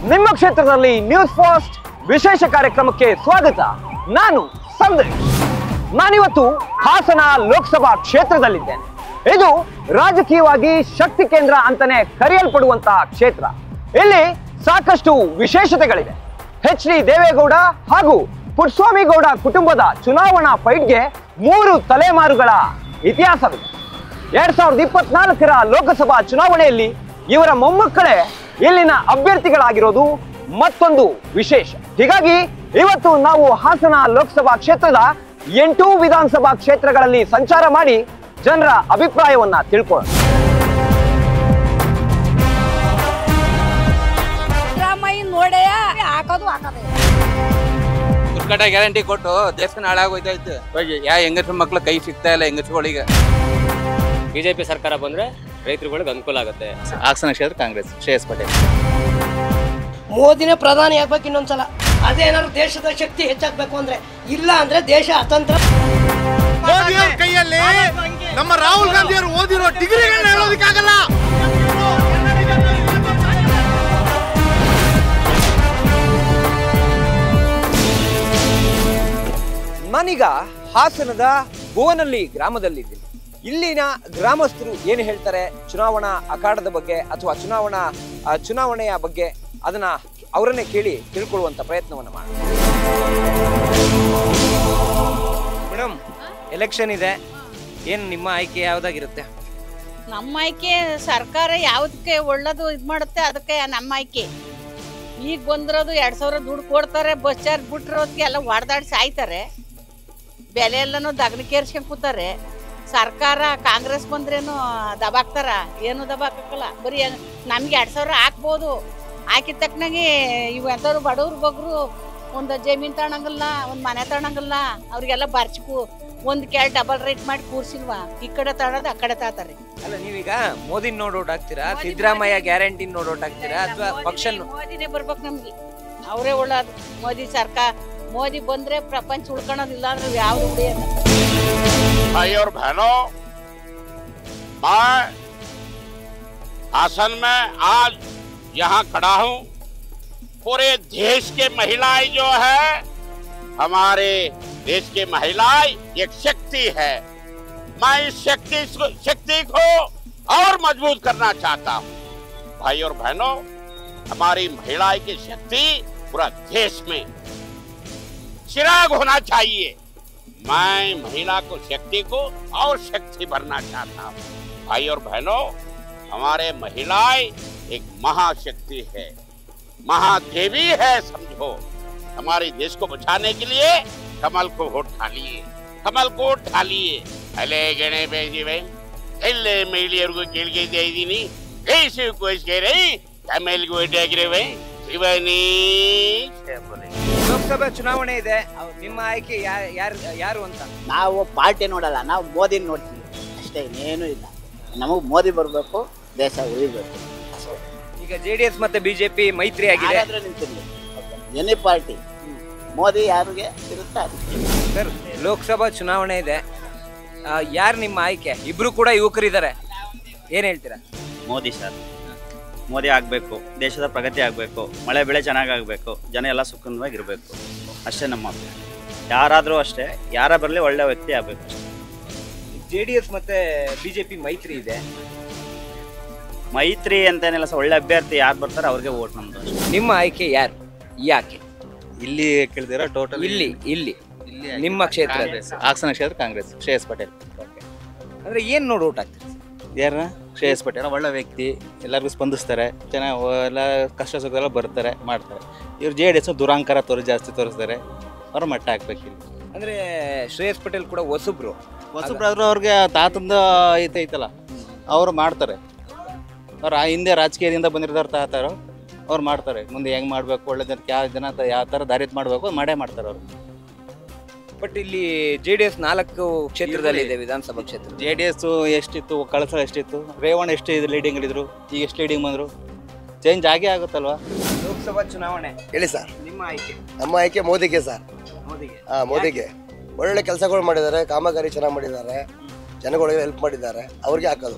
ನಿಮ್ಮ ಕ್ಷೇತ್ರದಲ್ಲಿ news fast ವಿಶೇಷ ಕಾರ್ಯಕ್ರಮಕ್ಕೆ ಸ್ವಾಗತ ನಾನು ಸಂದೇಶ್ ನಾನಿವತ್ತು ಹಾಸನ ಲೋಕಸಭಾ ಕ್ಷೇತ್ರದಲ್ಲಿದ್ದೇನೆ ಇದು ರಾಜಕೀಯವಾಗಿ ಶಕ್ತಿ ಕೇಂದ್ರ ಅಂತಾನೆ ಕರೆಯಲ್ಪಡುವಂತಹ ಕ್ಷೇತ್ರ ಇಲ್ಲಿ ಸಾಕಷ್ಟು ವಿಶೇಷತೆಗಳಿವೆ ಎಚ್ ಡಿ ದೇವೇಗೌಡ ಹಾಗೂ ಪುಟ್ಸ್ವಾಮಿ ಗೌಡ ಕುಟುಂಬದ ಚುನಾವಣಾ ಫೈಟ್ಗೆ ಮೂರು ತಲೆಮಾರುಗಳ ಇತಿಹಾಸವಿದೆ ಎರಡ್ ಸಾವಿರದ ಇಪ್ಪತ್ನಾಲ್ಕರ ಲೋಕಸಭಾ ಚುನಾವಣೆಯಲ್ಲಿ ಇವರ ಮೊಮ್ಮಕ್ಕಳೇ ಇಲ್ಲಿನ ಅಭ್ಯರ್ಥಿಗಳಾಗಿರೋದು ಮತ್ತೊಂದು ವಿಶೇಷ ಹೀಗಾಗಿ ಇವತ್ತು ನಾವು ಹಾಸನ ಲೋಕಸಭಾ ಕ್ಷೇತ್ರದ ಎಂಟೂ ವಿಧಾನಸಭಾ ಕ್ಷೇತ್ರಗಳಲ್ಲಿ ಸಂಚಾರ ಮಾಡಿ ಜನರ ಅಭಿಪ್ರಾಯವನ್ನ ತಿಳ್ಕೊಳ್ಳೋಣ ಸಿದ್ದರಾಮಯ್ಯ ನೋಡೇ ಹಾಕೋದು ಹಾಕೋದೇ ದುರ್ಗಟ ಗ್ಯಾರಂಟಿ ಕೊಟ್ಟು ದೇಶನ ಹಾಳಾಗೋಯ್ತೈತೆ ಹೋಗಿ ಯಾ ಹೆಂಗಸ್ರ ಮಕ್ಳು ಕೈ ಸಿಗ್ತಾ ಇಲ್ಲ ಹೆಂಗಸ್ರುಗಳಿಗೆ ಬಿಜೆಪಿ ಸರ್ಕಾರ ಬಂದ್ರೆ ರೈತರುಗಳಿಗೆ ಅನುಕೂಲ ಆಗುತ್ತೆ ಹಾಸನ ಕ್ಷೇತ್ರ ಕಾಂಗ್ರೆಸ್ ಶ್ರೇಯಸ್ ಪಟೇಲ್ ಮೋದಿನೇ ಪ್ರಧಾನಿ ಆಗ್ಬೇಕು ಇನ್ನೊಂದ್ಸಲ ಅದೇನಾದ್ರು ದೇಶದ ಶಕ್ತಿ ಹೆಚ್ಚಾಗ್ಬೇಕು ಅಂದ್ರೆ ಇಲ್ಲ ಅಂದ್ರೆ ದೇಶ ಅತಂತ್ರ ಮೋದಿಯವ್ರ ಕೈಯಲ್ಲಿ ನಮ್ಮ ರಾಹುಲ್ ಗಾಂಧಿ ಅವರು ಓದಿರೋ ಡಿಗ್ರಿಗಳನ್ನ ಹೇಳೋದಕ್ಕಾಗಲ್ಲ ನಾನೀಗ ಹಾಸನದ ಭುವನಹಳ್ಳಿ ಗ್ರಾಮದಲ್ಲಿದ್ದೀನಿ ಇಲ್ಲಿನ ಗ್ರಾಮಸ್ಥರು ಏನು ಹೇಳ್ತಾರೆ ಚುನಾವಣಾ ಅಖಾಡದ ಬಗ್ಗೆ ಅಥವಾ ಚುನಾವಣಾ ಆ, ಚುನಾವಣೆಯ ಬಗ್ಗೆ ಅದನ್ನ ಅವರನ್ನೇ ಕೇಳಿ ತಿಳ್ಕೊಳ್ಳುವಂತ ಪ್ರಯತ್ನವನ್ನು ಮಾಡಿ ಮೇಡಮ್ ಎಲೆಕ್ಷನ್ ಇದೆ ಏನು ನಿಮ್ಮ ಆಯ್ಕೆ ಯಾವ್ದಾಗಿರುತ್ತೆ ನಮ್ಮ ಆಯ್ಕೆ ಸರ್ಕಾರ ಯಾವ್ದಕ್ಕೆ ಒಳ್ಳೇದು ಇದು ಮಾಡುತ್ತೆ ಅದಕ್ಕೆ ನಮ್ಮ ಆಯ್ಕೆ ಈಗ ಬಂದಿರೋದು ಎರಡ್ ಸಾವಿರ ದುಡ್ಡು ಕೊಡ್ತಾರೆ ಬಸ್ ಚಾರ್ಜ್ ಬಿಟ್ಟಿರೋದಕ್ಕೆ ಎಲ್ಲ ಹೊಡೆದಾಡಿ ಸಾಯ್ತಾರೆ ಬೆಲೆ ಎಲ್ಲನೂ ದಗನಕ್ಕೇರ್ಸ್ಕೊಂಡ್ ಕೂತಾರೆ ಸರ್ಕಾರ ಕಾಂಗ್ರೆಸ್ ಬಂದ್ರೇನು ದಬಾಕ್ತಾರ ಏನು ದಬಾಕಲ್ಲ ಬರೀ ನಮ್ಗೆ ಎರಡ್ ಸಾವಿರ ಹಾಕ್ಬೋದು ಹಾಕಿದ ತಕ್ಕನಾಗೆ ಇವು ಎಂಥವ್ರು ಬಡವ್ರು ಬಗ್ರು ಒಂದು ಜಮೀನ್ ತಗೊಳಂಗಿಲ್ಲ ಒಂದು ಮನೆ ತಗೊಳಂಗಿಲ್ಲ ಅವ್ರಿಗೆಲ್ಲ ಬರ್ಚ್ಕು ಒಂದು ಕೆಳ ಡಬಲ್ ರೇಟ್ ಮಾಡಿ ಕೂರ್ಸಿಲ್ವಾ ಈ ಕಡೆ ತಗೊಳೋದು ಆ ಕಡೆ ತಾತಾರೆ ಅಲ್ಲ ನೀವೀಗ ಮೋದಿ ನೋಡ್ ಓಟ್ ಹಾಕ್ತೀರಾ ಸಿದ್ದರಾಮಯ್ಯ ಗ್ಯಾರಂಟಿ ನೋಡ್ ಓಟ್ ಹಾಕ್ತೀರಾ ಅಥವಾ ಪಕ್ಷ ಮೋದಿನೇ ಬರ್ಬೇಕು ನಮ್ಗೆ ಅವರೇ ಒಳ್ಳೇದು ಮೋದಿ ಸರ್ಕಾರ ಮೋದಿ ಬಂದ್ರೆ ಪ್ರಪಂಚ ಉಳ್ಕೊಳೋದಿಲ್ಲ ಅಂದ್ರೆ ಯಾವ್ದು ಉಳಿಯಲ್ಲ भाई और बहनों मैं आसन में आज यहाँ खड़ा हूँ पूरे देश के महिलाएं जो है हमारे देश की महिलाएं एक शक्ति है मैं इस शक्ति शक्ति को और मजबूत करना चाहता हूँ भाई और बहनों हमारी महिलाएं की शक्ति पूरा देश में चिराग होना चाहिए मैं महिला को शक्ति को और शक्ति भरना चाहता हूँ भाई और बहनों हमारे महिलाएं एक महाशक्ति है महादेवी है समझो हमारे देश को बचाने के लिए कमल को वोट डालिए कमल को वोट डालिए ಅಲೆ ಗಣೆ ಬೇಜಿವೆ ಎಲ್ಲೇ ಮಹಿಳೆಯರಿಗೂ ಕೇಳಿಕೆ ಇದ್ದೇ ಇದ್ದೀನಿ ದೇಶಕ್ಕೋಸ್ಕರ ತಮಿಳ್ಗೆ ವೋಟ್ ಹಾಕಿರುವೆ ಶಿವನೀ ಶಬರಿ. ಲೋಕಸಭಾ ಚುನಾವಣೆ ಇದೆ ನಿಮ್ಮ ಆಯ್ಕೆ ಯಾರು ಯಾರು ಅಂತ ನಾವು ಪಾರ್ಟಿ ನೋಡಲ್ಲ ನಾವು ಮೋದಿ ನೋಡ್ತೀವಿ ಅಷ್ಟೇ ಇನ್ನೇನು ಇಲ್ಲ ನಮಗೆ ಮೋದಿ ಬರಬೇಕು ದೇಶ ಉಳಿಬೇಕು ಈಗ ಜೆ ಡಿ ಎಸ್ ಮತ್ತೆ ಬಿಜೆಪಿ ಮೈತ್ರಿ ಆಗಿದೆ ಯಾರಾದ್ರೂ ನಿಂತಿರ್ಲಿ ಎನಿ ಪಾರ್ಟಿ ಮೋದಿ ಯಾರಿಗೆ ಇರುತ್ತೆ ಅದಕ್ಕೆ ಸರ್ ಲೋಕಸಭಾ ಚುನಾವಣೆ ಇದೆ ಯಾರು ನಿಮ್ಮ ಆಯ್ಕೆ ಇಬ್ರು ಕೂಡ ಯುವಕರಿದ್ದಾರೆ ಏನ್ ಹೇಳ್ತೀರಾ ಮೋದಿ ಸರ್ ಮೋದಿ ಆಗಬೇಕು ದೇಶದ ಪ್ರಗತಿ ಆಗಬೇಕು ಮಳೆ ಬೆಳೆ ಚೆನ್ನಾಗಾಗಬೇಕು ಜನ ಎಲ್ಲ ಸುಖವಾಗಿರಬೇಕು ಅಷ್ಟೇ ನಮ್ಮ ಅಭಿಪ್ರಾಯ. ಯಾರಾದರೂ ಅಷ್ಟೇ ಯಾರ ಬರಲಿ ಒಳ್ಳೆ ವ್ಯಕ್ತಿ ಆಗಬೇಕು ಜೆ ಡಿ ಎಸ್ ಮತ್ತೆ ಬಿಜೆಪಿ ಮೈತ್ರಿ ಇದೆ ಮೈತ್ರಿ ಅಂತೇನಿಲ್ಲ ಸರ್ ಒಳ್ಳೆ ಅಭ್ಯರ್ಥಿ ಯಾರು ಬರ್ತಾರೆ ಅವ್ರಿಗೆ ಓಟ್ ನಮ್ದು ಅಷ್ಟೇ. ನಿಮ್ಮ ಆಯ್ಕೆ ಯಾರು ಯಾಕೆ ಇಲ್ಲಿ ಕೇಳಿದಿರ ಟೋಟಲ್ ಇಲ್ಲಿ ಇಲ್ಲಿ ನಿಮ್ಮ ಕ್ಷೇತ್ರ ಹಾಸನ ಕ್ಷೇತ್ರ ಕಾಂಗ್ರೆಸ್ ಶ್ರೇಯಸ್ ಪಟೇಲ್ ಅಂದ್ರೆ ಏನ್ ನೋಡಿ ಓಟ್ ಹಾಕ್ತೀರಿ ಯಾರನ್ನ ಶ್ರೇಯಸ್ ಪಟೇಲ್ ಒಳ್ಳೆ ವ್ಯಕ್ತಿ ಎಲ್ಲರಿಗೂ ಸ್ಪಂದಿಸ್ತಾರೆ ಚೆನ್ನಾಗಿ ಎಲ್ಲ ಕಷ್ಟ ಸುಖ ಎಲ್ಲ ಬರ್ತಾರೆ ಮಾಡ್ತಾರೆ ಇವ್ರು ಜೆ ಡಿ ಎಸ್ ದುರಾಂಕಾರ ತೋರಿಸ್ ಜಾಸ್ತಿ ತೋರಿಸ್ತಾರೆ ಅವ್ರ ಮಟ್ಟ ಹಾಕ್ಬೇಕು ಇಲ್ಲಿ ಅಂದ್ರೆ ಶ್ರೇಯಸ್ ಪಟೇಲ್ ಕೂಡ ಹೊಸಬ್ರು ಹೊಸಬ್ರಾದ್ರೂ ಅವ್ರಿಗೆ ತಾತಂದ ಐತೈತಲ್ಲ ಅವ್ರು ಮಾಡ್ತಾರೆ ಅವ್ರು ಆ ಹಿಂದೆ ರಾಜಕೀಯದಿಂದ ಬಂದಿರ್ತಾರ ತಾತಾರು ಅವ್ರು ಮಾಡ್ತಾರೆ ಮುಂದೆ ಹೆಂಗ್ ಮಾಡ್ಬೇಕು ಒಳ್ಳೆ ಜನಕ್ಕೆ ಯಾವ ಜನ ತ- ಯಾವ ಥರ ದಾರಿ ಮಾಡ್ಬೇಕು ಮಾಡೇ ಮಾಡ್ತಾರೆ ಅವರು ಬಟ್ ಇಲ್ಲಿ ಜೆ ಡಿ ಎಸ್ ನಾಲ್ಕು ಕ್ಷೇತ್ರದಲ್ಲಿ ಇದೆ ವಿಧಾನಸಭಾ ಕ್ಷೇತ್ರ ಜೆ ಡಿ ಎಸ್ ಎಷ್ಟಿತ್ತು ಕಳಸ ಎಷ್ಟಿತ್ತು ರೇವಣ್ಣ ಎಷ್ಟು ಇದು ಲೀಡಿಂಗ್ ಇದ್ರು ಈಗ ಎಷ್ಟು ಲೀಡಿಂಗ್ ಬಂದರು ಚೇಂಜ್ ಆಗೇ ಆಗುತ್ತಲ್ವಾ ಲೋಕಸಭಾ ಚುನಾವಣೆ ಹೇಳಿ ಸರ್ ನಿಮ್ಮ ಆಯ್ಕೆ ನಮ್ಮ ಆಯ್ಕೆ ಮೋದಿಗೆ ಸರ್ ಮೋದಿಗೆ ಹಾ ಮೋದಿಗೆ ಒಳ್ಳೊಳ್ಳೆ ಕೆಲಸಗಳು ಮಾಡಿದ್ದಾರೆ ಕಾಮಗಾರಿ ಚೆನ್ನಾಗಿ ಮಾಡಿದ್ದಾರೆ ಜನಗಳಿಗೆ ಹೆಲ್ಪ್ ಮಾಡಿದ್ದಾರೆ ಅವ್ರಿಗೆ ಹಾಕೋದು ನಿಮ್ಮ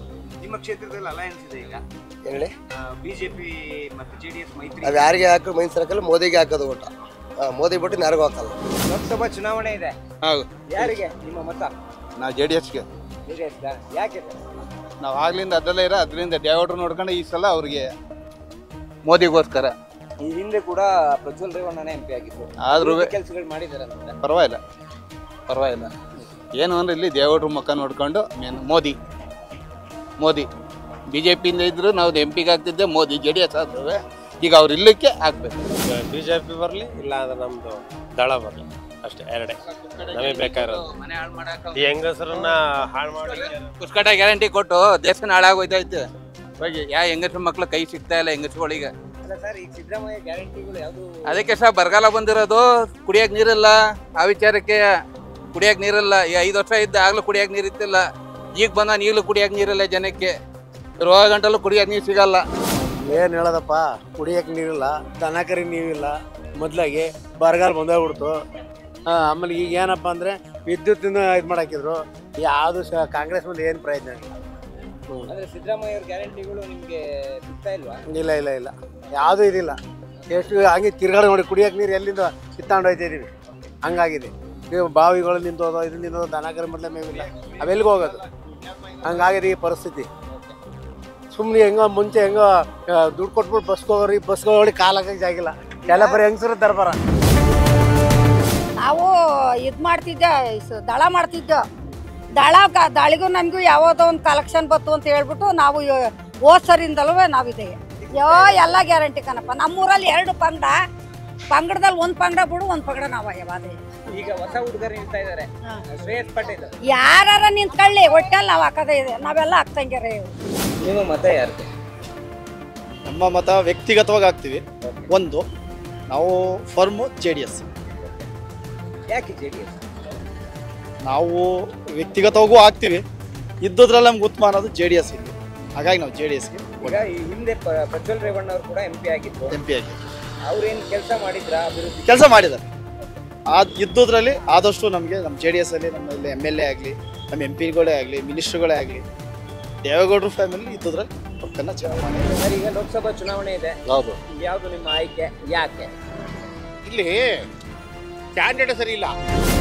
ನಿಮ್ಮ ಕ್ಷೇತ್ರದಲ್ಲಿ ಅಲಯನ್ಸ್ ಇದೆ ಈಗ ಹೇಳಿ ಬಿಜೆಪಿ ಮತ್ತು ಜೆಡಿಎಸ್ ಮೈತ್ರಿ ನಾವ್ ಯಾರಿಗೆ ಹಾಕೋ ಮೈನ್ಸ್ ಹಾಕಲ್ಲ ಮೋದಿಗೆ ಹಾಕೋದು ಊಟ ಮೋದಿ ಬಿಟ್ಟು ಯಾರಿಗೂ ಹಾಕಲ್ಲ ಲೋಕಸಭಾ ಚುನಾವಣೆ ಇದೆ ಹೌದು ಯಾರಿಗೆ ನಿಮ್ಮ ಮತ ನಾವು ಜೆ ಡಿ ಎಸ್ಗೆ ಜೆಡಿಎಸ್ ಯಾಕೆ ಸರ್ ನಾವು ಆಗ್ಲಿಂದ ಅದರಲ್ಲೇ ಇರೋ ಅದರಿಂದ ಡ್ಯಾವಡ್ರು ನೋಡ್ಕೊಂಡು ಈ ಸಲ ಅವ್ರಿಗೆ ಮೋದಿಗೋಸ್ಕರ ಈ ಹಿಂದೆ ಕೂಡ ಪ್ರಜ್ವಲ್ ರೇವಣ್ಣನೇ ಎಂ ಪಿ ಆಗಿದ್ರು ಆದ್ರೂ ಕೆಲಸಗಳು ಮಾಡಿದ್ದಾರೆ ಅಂತ ಪರವಾಗಿಲ್ಲ ಪರವಾಗಿಲ್ಲ ಏನು ಅಂದ್ರೆ ಇಲ್ಲಿ ದೇವಡ್ರ ಮುಖ ನೋಡ್ಕೊಂಡು main Modi Modi B J ಪಿಯಿಂದ ಇದ್ರು ನಾವು ಎಂ ಪಿಗೆ ಆಗ್ತಿದ್ದೆ ಮೋದಿ ಜೆ ಡಿ ಎಸ್ ಆಗ್ತವೆ ಈಗ ಅವ್ರು ಇಲ್ಲಕ್ಕೆ ಆಗ್ಬೇಕು ಬಿಜೆಪಿ ಬರಲಿ ಇಲ್ಲ ಅಂದ್ರೆ ನಮ್ದು ದಳ ಬರಲಿ ಅಷ್ಟೇ ಎರಡೇ ನಮಗೆ ಬೇಕಾಗಿರೋದು ಈ ಹೆಂಗಸರನ್ನ ಹಾಳು ಮಾಡಿ ಪುಸ್ಕಟ ಗ್ಯಾರಂಟಿ ಕೊಟ್ಟು ದೇಶನ ಹಾಳಾಗೋಯ್ತೈತೆ ಹೋಗಿ ಯಾ ಹೆಂಗಸ್ರ ಮಕ್ಳು ಕೈ ಸಿಗ್ತಾ ಇಲ್ಲ ಹೆಂಗಸ್ಗಳಿಗೆ ಅಲ್ಲ ಸರ್ ಈಗ ಸಿದ್ದರಾಮಯ್ಯ ಗ್ಯಾರಂಟಿಗಳು ಯಾವುದು ಅದಕ್ಕೆ ಸಹ ಬರಗಾಲ ಬಂದಿರೋದು ಕುಡಿಯಕ್ ನೀರಿಲ್ಲ ಆ ವಿಚಾರಕ್ಕೆ ಕುಡಿಯಕ್ ನೀರಿಲ್ಲ ಈ ಐದು ವರ್ಷ ಇದ್ದ ಆಗ್ಲೂ ಕುಡಿಯಕ್ ನೀರು ಇತ್ತಿಲ್ಲ ಈಗ ಬಂದ ಈಗಲೂ ಕುಡಿಯಕ್ ನೀರಿಲ್ಲ ಜನಕ್ಕೆ ರೋಗ ಗಂಟಲು ಕುಡಿಯಕ್ ನೀರು ಸಿಗಲ್ಲ ಏನ್ ಹೇಳೋದಪ್ಪ ಕುಡಿಯಕ್ಕೆ ನೀರಿಲ್ಲ ದನ ಕರಿ ನೀರಿಲ್ಲ ಮೊದ್ಲಾಗಿ ಬರಗಾಲ ಬಂದೋಗ್ಬಿಡ್ತು ಆ, ಆಮೇಲೆ ಈಗ ಏನಪ್ಪ ಅಂದ್ರೆ ವಿದ್ಯುತ್ತಿನ ಇದು ಮಾಡಾಕಿದ್ರು ಯಾವುದು ಸ ಕಾಂಗ್ರೆಸ್ ಮುಂದೆ ಏನು ಪ್ರಯೋಜನ ಇಲ್ಲ ಹ್ಮ್. ಅಂದ್ರೆ ಸಿದ್ದರಾಮಯ್ಯ ಅವ್ರ ಗ್ಯಾರಂಟಿಗಳು ನಿಮ್ಗೆ ಸಿಗ್ತಾ ಇಲ್ವಾ ಇಲ್ಲ ಇಲ್ಲ ಇಲ್ಲ ಯಾವುದೂ ಇದಿಲ್ಲ ಎಷ್ಟು ಹಂಗೆ ತಿರ್ಗಾಡಿ ನೋಡಿ ಕುಡಿಯಕ್ಕೆ ನೀರು ಎಲ್ಲಿಂದ ಕಿತ್ತಾಂಡು ಹೋಯ್ತಾ ಇದೀವಿ ಹಂಗಾಗಿದೆ ಈಗ ಬಾವಿಗಳು ನಿಂತೋದು ಇದು ನಿಂತೋದು ದನ ಕರಿ ಮೊದಲೇ ಮೇವಿಲ್ಲ ಅವೆಲ್ಲಿಗೆ ಹೋಗೋದು ಹಂಗಾಗಿದೆ ಈ ಪರಿಸ್ಥಿತಿ ಸುಮ್ಮನೆ ಹೆಂಗೋ ಮುಂಚೆ ಹೆಂಗೋ ಆ, ದುಡ್ಡು ಕೊಟ್ಬಿಟ್ಟು ಬಸ್ಗೆ ಹೋಗೋರಿ ಬಸ್ಗೆ ಹೋಗಿ ಕಾಲ್ ಹಾಕಕ್ಕೆ ಜಾಗಿಲ್ಲ ಎಲ್ಲ ಬರೀ ಹೆಂಗಸರು ದರ್ಬಾರ ನಾವು ಇದು ಮಾಡ್ತಿದ್ದೆ ಸ- ದಳ ಮಾಡ್ತಿದ್ದೋ ದಳ ಗ- ದಳಿಗೂ ನಮಗೂ ಯಾವುದೋ ಒಂದು ಕಲೆಕ್ಷನ್ ಬತ್ತು ಅಂತ ಹೇಳ್ಬಿಟ್ಟು ನಾವು ಇವ- ಹೋದ್ ಸರಿಂದಲೂ ನಾವಿದೆ ಯೋ ಎಲ್ಲ ಗ್ಯಾರಂಟಿ ಕಣಪ್ಪ ನಮ್ಮೂರಲ್ಲಿ ಎರಡು ಪಂಗಡ ಪಂಗಡದಲ್ಲಿ ಒಂದು ಪಂಗಡ ಬಿಡು ಒಂದು ಪಂಗಡ ನಾವು ಯಾವಾದೇ ಈಗ ಹೊಸ ಹುಡುಗರು ನಿಲ್ತಾ ಇದ್ದಾರೆ ಶ್ರೇಯಸ್ ಪಟೇಲ್ ಯಾರ ನಿಂತ್ಕೊಳ್ಳಿ ಒಟ್ಟಲ್ಲಿ ನಾವು ಹಾಕೋದೇ ಇದೆ ನಾವೆಲ್ಲ ಹಾಕ್ತಂಗ್ಯಾರೆ ನಿಮ್ಮ ಮತ ಯಾರು ನಮ್ಮ ಮತ ವ್ಯಕ್ತಿಗತವಾಗಿ ಹಾಕ್ತೀವಿ ಒಂದು ನಾವು ಫರ್ಮು ಜೆ ಡಿ ಎಸ್ ಯಾಕೆ ಜೆಡಿಎಸ್ ನಾವು ವ್ಯಕ್ತಿಗತವಾಗೂ ಹಾಕ್ತೀವಿ ಇದ್ದದ್ರಲ್ಲಿ ನಮ್ಗೆ ಉತ್ತಮ ಅನ್ನೋದು ಜೆ ಡಿ ಎಸ್ ಇಲ್ಲಿ ಹಾಗಾಗಿ ನಾವು ಜೆ ಡಿ ಎಸ್ಗೆ ಈಗ ಈ ಹಿಂದೆ ಪ- ಪ್ರಜ್ವಲ್ ರೇವಣ್ಣ ಅವರು ಕೂಡ ಎಂ ಪಿ ಆಗಿದ್ರು ಎಂ ಪಿ ಆಗಿ ಅವ್ರೇನ್ ಕೆಲಸ ಮಾಡಿದ್ರ ಅಭಿವೃದ್ಧಿ ಕೆಲಸ ಮಾಡಿದ್ದಾರೆ ಆ ಇದ್ದದ್ರಲ್ಲಿ ಆದಷ್ಟು ನಮಗೆ ನಮ್ಮ ಜೆ ಡಿ ಎಸ್ ಅಲ್ಲಿ ನಮ್ಮ ಇಲ್ಲಿ ಎಮ್ ಎಲ್ ಎ ಆಗಲಿ ನಮ್ಮ ಎಂ ಪಿಗಳೇ ಆಗಲಿ ಮಿನಿಸ್ಟ್ರುಗಳೇ ಆಗಲಿ ದೇವೇಗೌಡರ ಫ್ಯಾಮಿಲಿ ಇದ್ದದ್ರಲ್ಲಿ ಪಕ್ಕನ ಚೆನ್ನಾಗಿ ಮಾಡಿದ್ದಾರೆ ಸರ್ ಈಗ ಲೋಕಸಭಾ ಚುನಾವಣೆ ಇದೆ ಹೌದು ಯಾವ್ದು ನಿಮ್ಮ ಆಯ್ಕೆ ಯಾಕೆ ಇಲ್ಲಿ ಕ್ಯಾಂಡಿಡೇಟ್ ಸರಿ ಇಲ್ಲ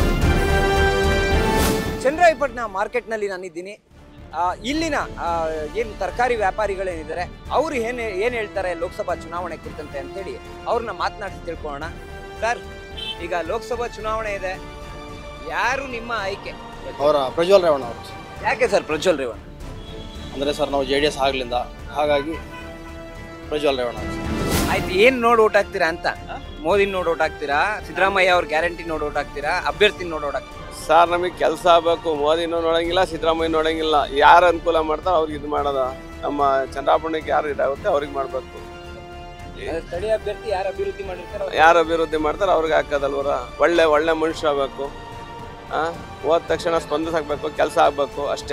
ಚಂದ್ರಾಯಪಟ್ಟಣ ಮಾರ್ಕೆಟ್ನಲ್ಲಿ ನಾನಿದ್ದೀನಿ ಆ, ಇಲ್ಲಿನ ಆ, ಏನು ತರಕಾರಿ ವ್ಯಾಪಾರಿಗಳೇನಿದ್ದಾರೆ ಅವರು ಏನು ಏನು ಹೇಳ್ತಾರೆ ಲೋಕಸಭಾ ಚುನಾವಣೆ ಕುರಿತಂತೆ ಅಂತೇಳಿ ಅವ್ರನ್ನ ಮಾತನಾಡಿಸಿ ತಿಳ್ಕೊಳ್ಳೋಣ ಸರ್ ಈಗ ಲೋಕಸಭಾ ಚುನಾವಣೆ ಇದೆ ಯಾರು ನಿಮ್ಮ ಆಯ್ಕೆ ಅವರ ಪ್ರಜ್ವಲ್ ರೇವಣ್ಣ ಅವರು ಯಾಕೆ ಸರ್ ಪ್ರಜ್ವಲ್ ರೇವಣ್ಣ ಅಂದರೆ ಸರ್ ನಾವು ಜೆ ಡಿ ಎಸ್ ಆಗ್ಲಿಂದ ಹಾಗಾಗಿ ಪ್ರಜ್ವಲ್ ರೇವಣ್ಣ ಅವರು ಆಯ್ತು ಏನ್ ನೋಡಿ ಓಟ್ ಹಾಕ್ತೀರಾ ಅಂತ ಮೋದಿ ನೋಡಿ ಓಟ್ ಹಾಕ್ತೀರಾ ಸಿದ್ದರಾಮಯ್ಯ ಅವ್ರ ಗ್ಯಾರಂಟಿ ನೋಡಿ ಓಟ್ ಹಾಕ್ತೀರಾ ಅಭ್ಯರ್ಥಿ ನೋಡಿ ಓಟ್ ಹಾಕ್ತೀರಾ ಸರ್ ನಮಗೆ ಕೆಲಸ ಆಗಬೇಕು ಮೋದಿನೂ ನೋಡಂಗಿಲ್ಲ ಸಿದ್ದರಾಮಯ್ಯ ನೋಡಂಗಿಲ್ಲ ಯಾರು ಅನುಕೂಲ ಮಾಡ್ತಾರೋ ಅವ್ರಿಗೆ ಇದು ಮಾಡೋದ ನಮ್ಮ ಚಂದ್ರಾಪುರಕ್ಕೆ ಯಾರು ಇದಾಗುತ್ತೆ ಅವ್ರಿಗೆ ಮಾಡಬೇಕು ಅದೇ ಸ್ಥಳೀಯ ಅಭ್ಯರ್ಥಿ ಯಾರು ಅಭಿವೃದ್ಧಿ ಮಾಡಿರ್ತಾರೋ ಯಾರು ಅಭಿವೃದ್ಧಿ ಮಾಡ್ತಾರೋ ಅವ್ರಿಗೆ ಹಾಕೋದಲ್ವರ ಒಳ್ಳೆ ಒಳ್ಳೆ ಮನುಷ್ಯ ಆಗಬೇಕು ಹೋದ ತಕ್ಷಣ ಸ್ಪಂದಿಸಾಗಬೇಕು ಕೆಲಸ ಆಗಬೇಕು ಅಷ್ಟೇ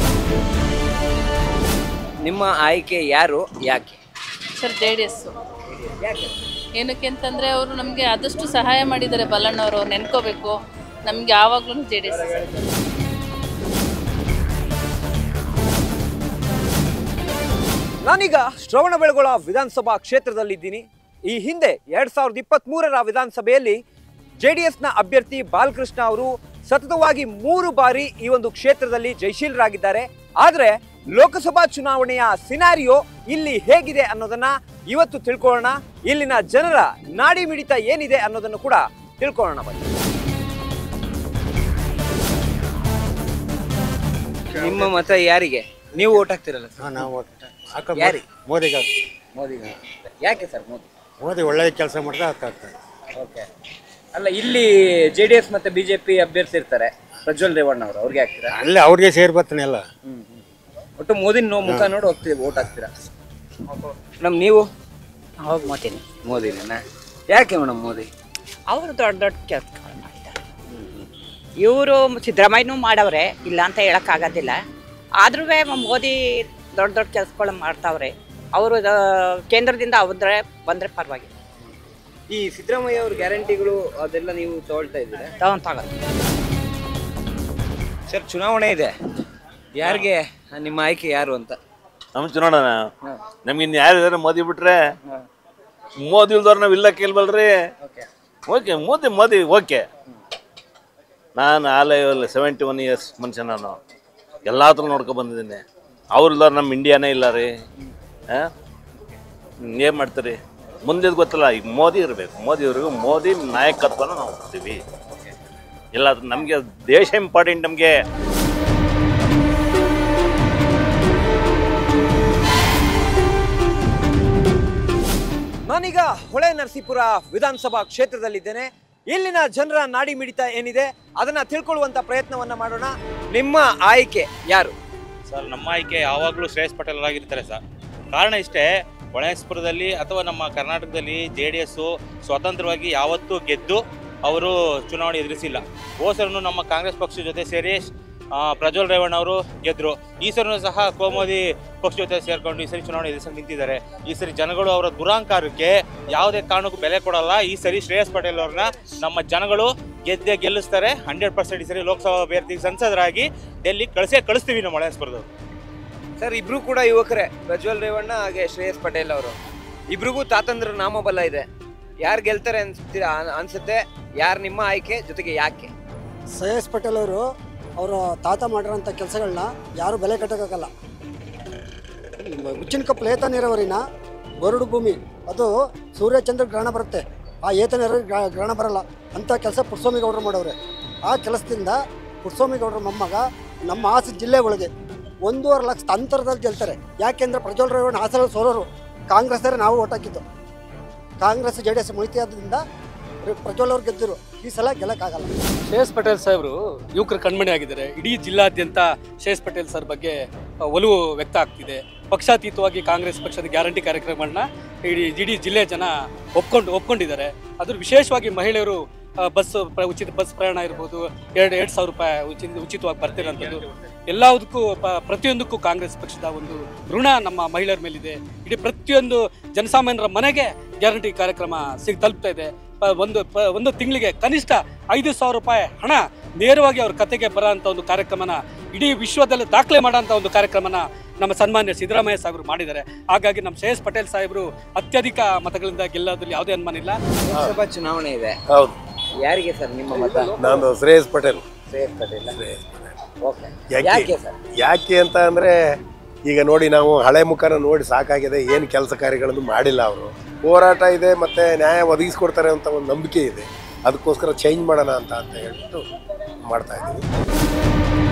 ನಿಮ್ಮ ಆಯ್ಕೆ ಯಾರು ಯಾಕೆ ಸರ್ ಜೆ ಡಿ ಎಸ್ ಯಾಕೆ ಏನಕ್ಕೆ ಅಂತಂದರೆ ಅವರು ನಮಗೆ ಆದಷ್ಟು ಸಹಾಯ ಮಾಡಿದ್ದಾರೆ ಬಲ್ಲಣ್ಣವರು ಅವ್ರು ನೆನ್ಕೋಬೇಕು ನಮ್ಗೆ ಯಾವಾಗ್ಲೂ ಜೆ ಡಿ ಎಸ್ ನಾನೀಗ ಶ್ರವಣಬೆಳಗೊಳ ವಿಧಾನಸಭಾ ಕ್ಷೇತ್ರದಲ್ಲಿದ್ದೀನಿ ಈ ಹಿಂದೆ ಎರಡ್ ಸಾವಿರದ ಇಪ್ಪತ್ತ್ ಮೂರರ ವಿಧಾನಸಭೆಯಲ್ಲಿ ಜೆ ಡಿ ಎಸ್ನ ಅಭ್ಯರ್ಥಿ ಬಾಲಕೃಷ್ಣ ಅವರು ಸತತವಾಗಿ ಮೂರು ಬಾರಿ ಈ ಒಂದು ಕ್ಷೇತ್ರದಲ್ಲಿ ಜಯಶೀಲರಾಗಿದ್ದಾರೆ ಆದರೆ ಲೋಕಸಭಾ ಚುನಾವಣೆಯ ಸಿನಾರಿಯೋ ಇಲ್ಲಿ ಹೇಗಿದೆ ಅನ್ನೋದನ್ನ ಇವತ್ತು ತಿಳ್ಕೊಳ್ಳೋಣ ಇಲ್ಲಿನ ಜನರ ನಾಡಿ ಮಿಡಿತ ಏನಿದೆ ಅನ್ನೋದನ್ನು ಕೂಡ ತಿಳ್ಕೊಳ್ಳೋಣ ಬನ್ನಿ ನಿಮ್ಮ ಮತ ಯಾರಿಗೆ ನೀವು ಓಟ್ ಹಾಕ್ತಿರಲ್ಲ ನಾವು ಯಾರಿಗೆ ಮೋದಿಗೆ ಮೋದಿ ಯಾಕೆ ಸರ್ ಮೋದಿ ಮೋದಿ ಒಳ್ಳೆ ಕೆಲಸ ಮಾಡಿದ್ರೆ ಆಗ್ತದೆ ಓಕೆ ಅಲ್ಲ ಇಲ್ಲಿ ಜೆ ಡಿ ಎಸ್ ಮತ್ತೆ ಬಿಜೆಪಿ ಅಭ್ಯರ್ಥಿ ಇರ್ತಾರೆ ಪ್ರಜ್ವಲ್ ರೇವಣ್ಣ ಅವರು ಅವ್ರಿಗೆ ಹಾಕ್ತೀರಾ ಅಲ್ಲೇ ಅವ್ರಿಗೆ ಸೇರಿ ಬರ್ತಾನೆ ಎಲ್ಲ ಒಟ್ಟು ಮೋದಿ ನೋ ಮುಖ ನೋಡಿ ಹೋಗ್ತೀವಿ ಓಟ್ ಹಾಕ್ತೀರಾ ಮೇಡಮ್ ನೀವು ಹೌದು ಮೋದಿನಿ ಮೋದಿನೇನಾ ಯಾಕೆ ಮೇಡಮ್ ಮೋದಿ ಅವರು ದೊಡ್ಡ ದೊಡ್ಡ ಕೆಲಸಗಳು ಮಾಡಿದ್ದಾರೆ ಇವರು ಸಿದ್ದರಾಮಯ್ಯನೂ ಮಾಡವ್ರೆ ಇಲ್ಲ ಅಂತ ಹೇಳೋಕ್ಕಾಗೋದಿಲ್ಲ ಆದ್ರೂ ಮೋದಿ ದೊಡ್ಡ ದೊಡ್ಡ ಕೆಲಸಗಳು ಮಾಡ್ತಾವ್ರೆ ಅವರು ಕೇಂದ್ರದಿಂದ ಅವ್ರೆ ಬಂದರೆ ಪರವಾಗಿಲ್ಲ ಈ ಸಿದ್ದರಾಮಯ್ಯ ಅವ್ರ ಗ್ಯಾರಂಟಿಗಳು ಅದೆಲ್ಲ ನೀವು ತಗೊಳ್ತಾ ಇದ್ದೀರಾ ತಗೊಂಡ್ ತಗೋ ಸರ್ ಚುನಾವಣೆ ಇದೆ ಯಾರಿಗೆ ನಿಮ್ಮ ಆಯ್ಕೆ ಯಾರು ಅಂತ ನಮ್ಮ ಚುನಾವಣೆ ನಮ್ಗೆ ಇನ್ನು ಯಾರು ಇದಾರೆ ಮೋದಿ ಬಿಟ್ರೆ ಮೋದಿ ಇಲ್ದವ್ರು ನಾವು ಇಲ್ಲ ಕೇಳ್ಬಲ್ರಿ ಓಕೆ ಮೋದಿ ಮೋದಿ ಓಕೆ ನಾನು ಆಲೆ ಸೆವೆಂಟಿ ಒನ್ ಇಯರ್ಸ್ ಮನುಷ್ಯ ನಾನು ಎಲ್ಲ ಹತ್ರ ನೋಡ್ಕೊ ಬಂದಿದ್ದೀನಿ ಅವ್ರು ಇಲ್ದವ್ರು ನಮ್ಮ ಇಂಡಿಯಾನೇ ಇಲ್ಲ ರೀ ಏನು ಮಾಡ್ತೀರಿ ಮುಂದೆ ಗೊತ್ತಲ್ಲ ಈಗ ಮೋದಿ ಇರಬೇಕು ಮೋದಿ ಇವ್ರಿಗೂ ಮೋದಿ ನಾಯಕತ್ವನ ನಾವು ಕೊಡ್ತೀವಿ ಇಲ್ಲ ನಮಗೆ ದೇಶ ಇಂಪಾರ್ಟೆಂಟ್ ನಮಗೆ ನಾನೀಗ ಹೊಳೆ ನರಸೀಪುರ ವಿಧಾನಸಭಾ ಕ್ಷೇತ್ರದಲ್ಲಿದ್ದೇನೆ ಇಲ್ಲಿನ ಜನರ ನಾಡಿ ಮಿಡಿತ ಏನಿದೆ ಅದನ್ನ ತಿಳ್ಕೊಳ್ಳುವಂತ ಪ್ರಯತ್ನವನ್ನ ಮಾಡೋಣ ನಿಮ್ಮ ಆಯ್ಕೆ ಯಾರು ಸರ್ ನಮ್ಮ ಆಯ್ಕೆ ಯಾವಾಗಲೂ ಶ್ರೇಯಸ್ ಪಟೇಲ್ ಆಗಿರ್ತಾರೆ ಸರ್ ಕಾರಣ ಇಷ್ಟೇ ಹೊಳೆಸ್ಪುರದಲ್ಲಿ ಅಥವಾ ನಮ್ಮ ಕರ್ನಾಟಕದಲ್ಲಿ ಜೆ ಡಿ ಎಸ್ಸು ಸ್ವತಂತ್ರವಾಗಿ ಯಾವತ್ತೂ ಗೆದ್ದು ಅವರು ಚುನಾವಣೆ ಎದುರಿಸಿಲ್ಲ ಹೋಸರನ್ನು ನಮ್ಮ ಕಾಂಗ್ರೆಸ್ ಪಕ್ಷದ ಜೊತೆ ಸೇರಿ ಆ, ಪ್ರಜ್ವಲ್ ರೇವಣ್ಣ ಅವರು ಗೆದ್ದರು ಈ ಸರಿನೂ ಸಹ ಕೋಮೋದಿ ಪಕ್ಷ ಜೊತೆ ಸೇರ್ಕೊಂಡು ಈ ಸರಿ ಚುನಾವಣೆ ಎದುರಿಸಲು ನಿಂತಿದ್ದಾರೆ ಈ ಸರಿ ಜನಗಳು ಅವರ ದುರಾಂಕಾರಕ್ಕೆ ಯಾವುದೇ ಕಾರಣಕ್ಕೂ ಬೆಲೆ ಕೊಡಲ್ಲ ಈ ಸರಿ ಶ್ರೇಯಸ್ ಪಟೇಲ್ ಅವ್ರನ್ನ ನಮ್ಮ ಜನಗಳು ಗೆದ್ದೆ ಗೆಲ್ಲಿಸ್ತಾರೆ ಹಂಡ್ರೆಡ್ ಪರ್ಸೆಂಟ್ ಈ ಸರಿ ಲೋಕಸಭಾ ಅಭ್ಯರ್ಥಿ ಸಂಸದರಾಗಿ ಡೆಲ್ಲಿ ಕಳಿಸೇ ಕಳಿಸ್ತೀವಿ ನಮ್ಮ ಹೊಳೆಸ್ಪುರದವ್ರು ಸರ್ ಇಬ್ರು ಕೂಡ ಯುವಕರೇ ಪ್ರಜ್ವಲ್ ರೇವಣ್ಣ ಹಾಗೆ ಶ್ರೇಯಸ್ ಪಟೇಲ್ ಅವರು ಇಬ್ರಿಗೂ ತಾತಂದ್ರ ನಾಮಬಲ ಇದೆ ಯಾರು ಗೆಲ್ತಾರೆ ಅನ್ಸ್ತೀರಾ ಅನ್- ಅನ್ಸುತ್ತೆ ಯಾರು ನಿಮ್ಮ ಆಯ್ಕೆ ಜೊತೆಗೆ ಯಾಕೆ ಶ್ರೇಯಸ್ ಪಟೇಲ್ ಅವರು ಅವರ ತಾತ ಮಾಡಿರೋಂಥ ಕೆಲಸಗಳನ್ನ ಯಾರು ಬೆಲೆ ಕಟ್ಟೋಕ್ಕಾಗಲ್ಲ ಉಚ್ಚಿನ ಕಪ್ಪು ಏತ ನೀರಾವರಿನ ಬರಡು ಭೂಮಿ ಅದು ಸೂರ್ಯಚಂದ್ರ ಗ್ರಹಣ ಬರುತ್ತೆ ಆ ಏತ ನೀರಾವರಿ ಗ್ರ- ಗ್ರಹಣ ಬರಲ್ಲ ಅಂಥ ಕೆಲಸ ಪುಟ್ಸ್ವಾಮಿಗೌಡರು ಮಾಡವ್ರೆ ಆ ಕೆಲಸದಿಂದ ಪುಟ್ಸ್ವಾಮಿಗೌಡರ ಮೊಮ್ಮಗ ನಮ್ಮ ಹಾಸನ ಜಿಲ್ಲೆ ಒಳಗೆ ಒಂದೂವರೆ ಲಕ್ಷ ಅಂತರದಲ್ಲಿ ಗೆಲ್ತಾರೆ ಯಾಕೆಂದ್ರೆ ಪ್ರಜ್ವಲ್ ರೇವಣ್ಣ ಹಾಸನ ಸೋಲೋರು ಕಾಂಗ್ರೆಸ್ಸರೇ ನಾವು ಓಟ್ ಹಾಕಿದ್ದು ಕಾಂಗ್ರೆಸ್ ಜೆ ಡಿ ಎಸ್ ಮುಳಿತಿ ಆದ್ರಿಂದ ಪ್ರಜ್ವಲ್ ಅವ್ರು ಗೆದ್ದರು ಈ ಸಲ ಗೆಲ್ಲಕ್ಕಾಗಲ್ಲ ಶ್ರೇಯಸ್ ಪಟೇಲ್ ಸಾಹೇಬರು ಯುವಕರ ಕಣ್ಮಣಿ ಆಗಿದ್ದಾರೆ ಇಡೀ ಜಿಲ್ಲಾದ್ಯಂತ ಶ್ರೇಯಸ್ ಪಟೇಲ್ ಸರ್ ಬಗ್ಗೆ ಆ, ಒಲವು ವ್ಯಕ್ತ ಆಗ್ತಿದೆ ಪಕ್ಷಾತೀತವಾಗಿ ಕಾಂಗ್ರೆಸ್ ಪಕ್ಷದ ಗ್ಯಾರಂಟಿ ಕಾರ್ಯಕ್ರಮಗಳನ್ನ ಇಡೀ ಇಡೀ ಜಿಲ್ಲೆಯ ಜನ ಒಪ್ಕೊಂಡು ಒಪ್ಕೊಂಡಿದ್ದಾರೆ ಅದ್ರ ವಿಶೇಷವಾಗಿ ಮಹಿಳೆಯರು ಆ, ಬಸ್ ಪ್ರ- ಉಚಿತ ಬಸ್ ಪ್ರಯಾಣ ಇರ್ಬೋದು ಎರಡು ಎರಡು ಸಾವಿರ ರೂಪಾಯಿ ಉಚಿತ ಉಚಿತವಾಗಿ ಬರ್ತಿರೋಂಥದ್ದು ಎಲ್ಲದಕ್ಕೂ ಪ- ಪ್ರತಿಯೊಂದಕ್ಕೂ ಕಾಂಗ್ರೆಸ್ ಪಕ್ಷದ ಒಂದು ಋಣ ನಮ್ಮ ಮಹಿಳೆಯರ ಮೇಲಿದೆ ಇಡೀ ಪ್ರತಿಯೊಂದು ಜನಸಾಮಾನ್ಯರ ಮನೆಗೆ ಗ್ಯಾರಂಟಿ ಕಾರ್ಯಕ್ರಮ ಸಿಗ್ ತಲುಪ್ತಾ ಇದೆ ಪ- ಒಂದು ಪ- ಒಂದು ತಿಂಗಳಿಗೆ ಕನಿಷ್ಠ ಐದು ಸಾವಿರ ರೂಪಾಯಿ ಹಣ ನೇರವಾಗಿ ಅವ್ರ ಕತೆಗೆ ಬರೋಂಥ ಒಂದು ಕಾರ್ಯಕ್ರಮನ ಇಡೀ ವಿಶ್ವದಲ್ಲಿ ದಾಖಲೆ ಮಾಡೋಂಥ ಒಂದು ಕಾರ್ಯಕ್ರಮನ ನಮ್ಮ ಸನ್ಮಾನ್ಯ ಸಿದ್ದರಾಮಯ್ಯ ಸಾಹೇಬರು ಮಾಡಿದ್ದಾರೆ ಹಾಗಾಗಿ ನಮ್ಮ ಶ್ರೇಯಸ್ ಪಟೇಲ್ ಸಾಹೇಬರು ಅತ್ಯಧಿಕ ಮತಗಳಿಂದ ಗೆಲ್ಲೋದ್ರಲ್ಲಿ ಯಾವುದೇ ಅನುಮಾನ ಇಲ್ಲ ಲೋಕಸಭಾ ಚುನಾವಣೆ ಇದೆ ಹೌದು ಯಾರಿಗೆ ಸರ್ ನಿಮ್ಮ ಮತ ನಾನು ಶ್ರೇಯಸ್ ಪಟೇಲ್ ಶ್ರೇಯಸ್ ಪಟೇಲ್ ಓಕೆ ಯಾಕೆ ಯಾಕೆ ಸರ್ ಯಾಕೆ ಅಂತ ಅಂದ್ರೆ ಈಗ ನೋಡಿ ನಾವು ಹಳೆ ಮುಖನ ನೋಡಿ ಸಾಕಾಗಿದೆ ಏನು ಕೆಲಸ ಕಾರ್ಯಗಳನ್ನು ಮಾಡಿಲ್ಲ ಅವರು ಹೋರಾಟ ಇದೆ ಮತ್ತೆ ನ್ಯಾಯ ಒದಗಿಸ್ಕೊಡ್ತಾರೆ ಅಂತ ಒಂದು ನಂಬಿಕೆ ಇದೆ ಅದಕ್ಕೋಸ್ಕರ ಚೇಂಜ್ ಮಾಡೋಣ ಅಂತ ಅಂತ ಹೇಳ್ಬಿಟ್ಟು ಮಾಡ್ತಾ ಇದ್ದೀವಿ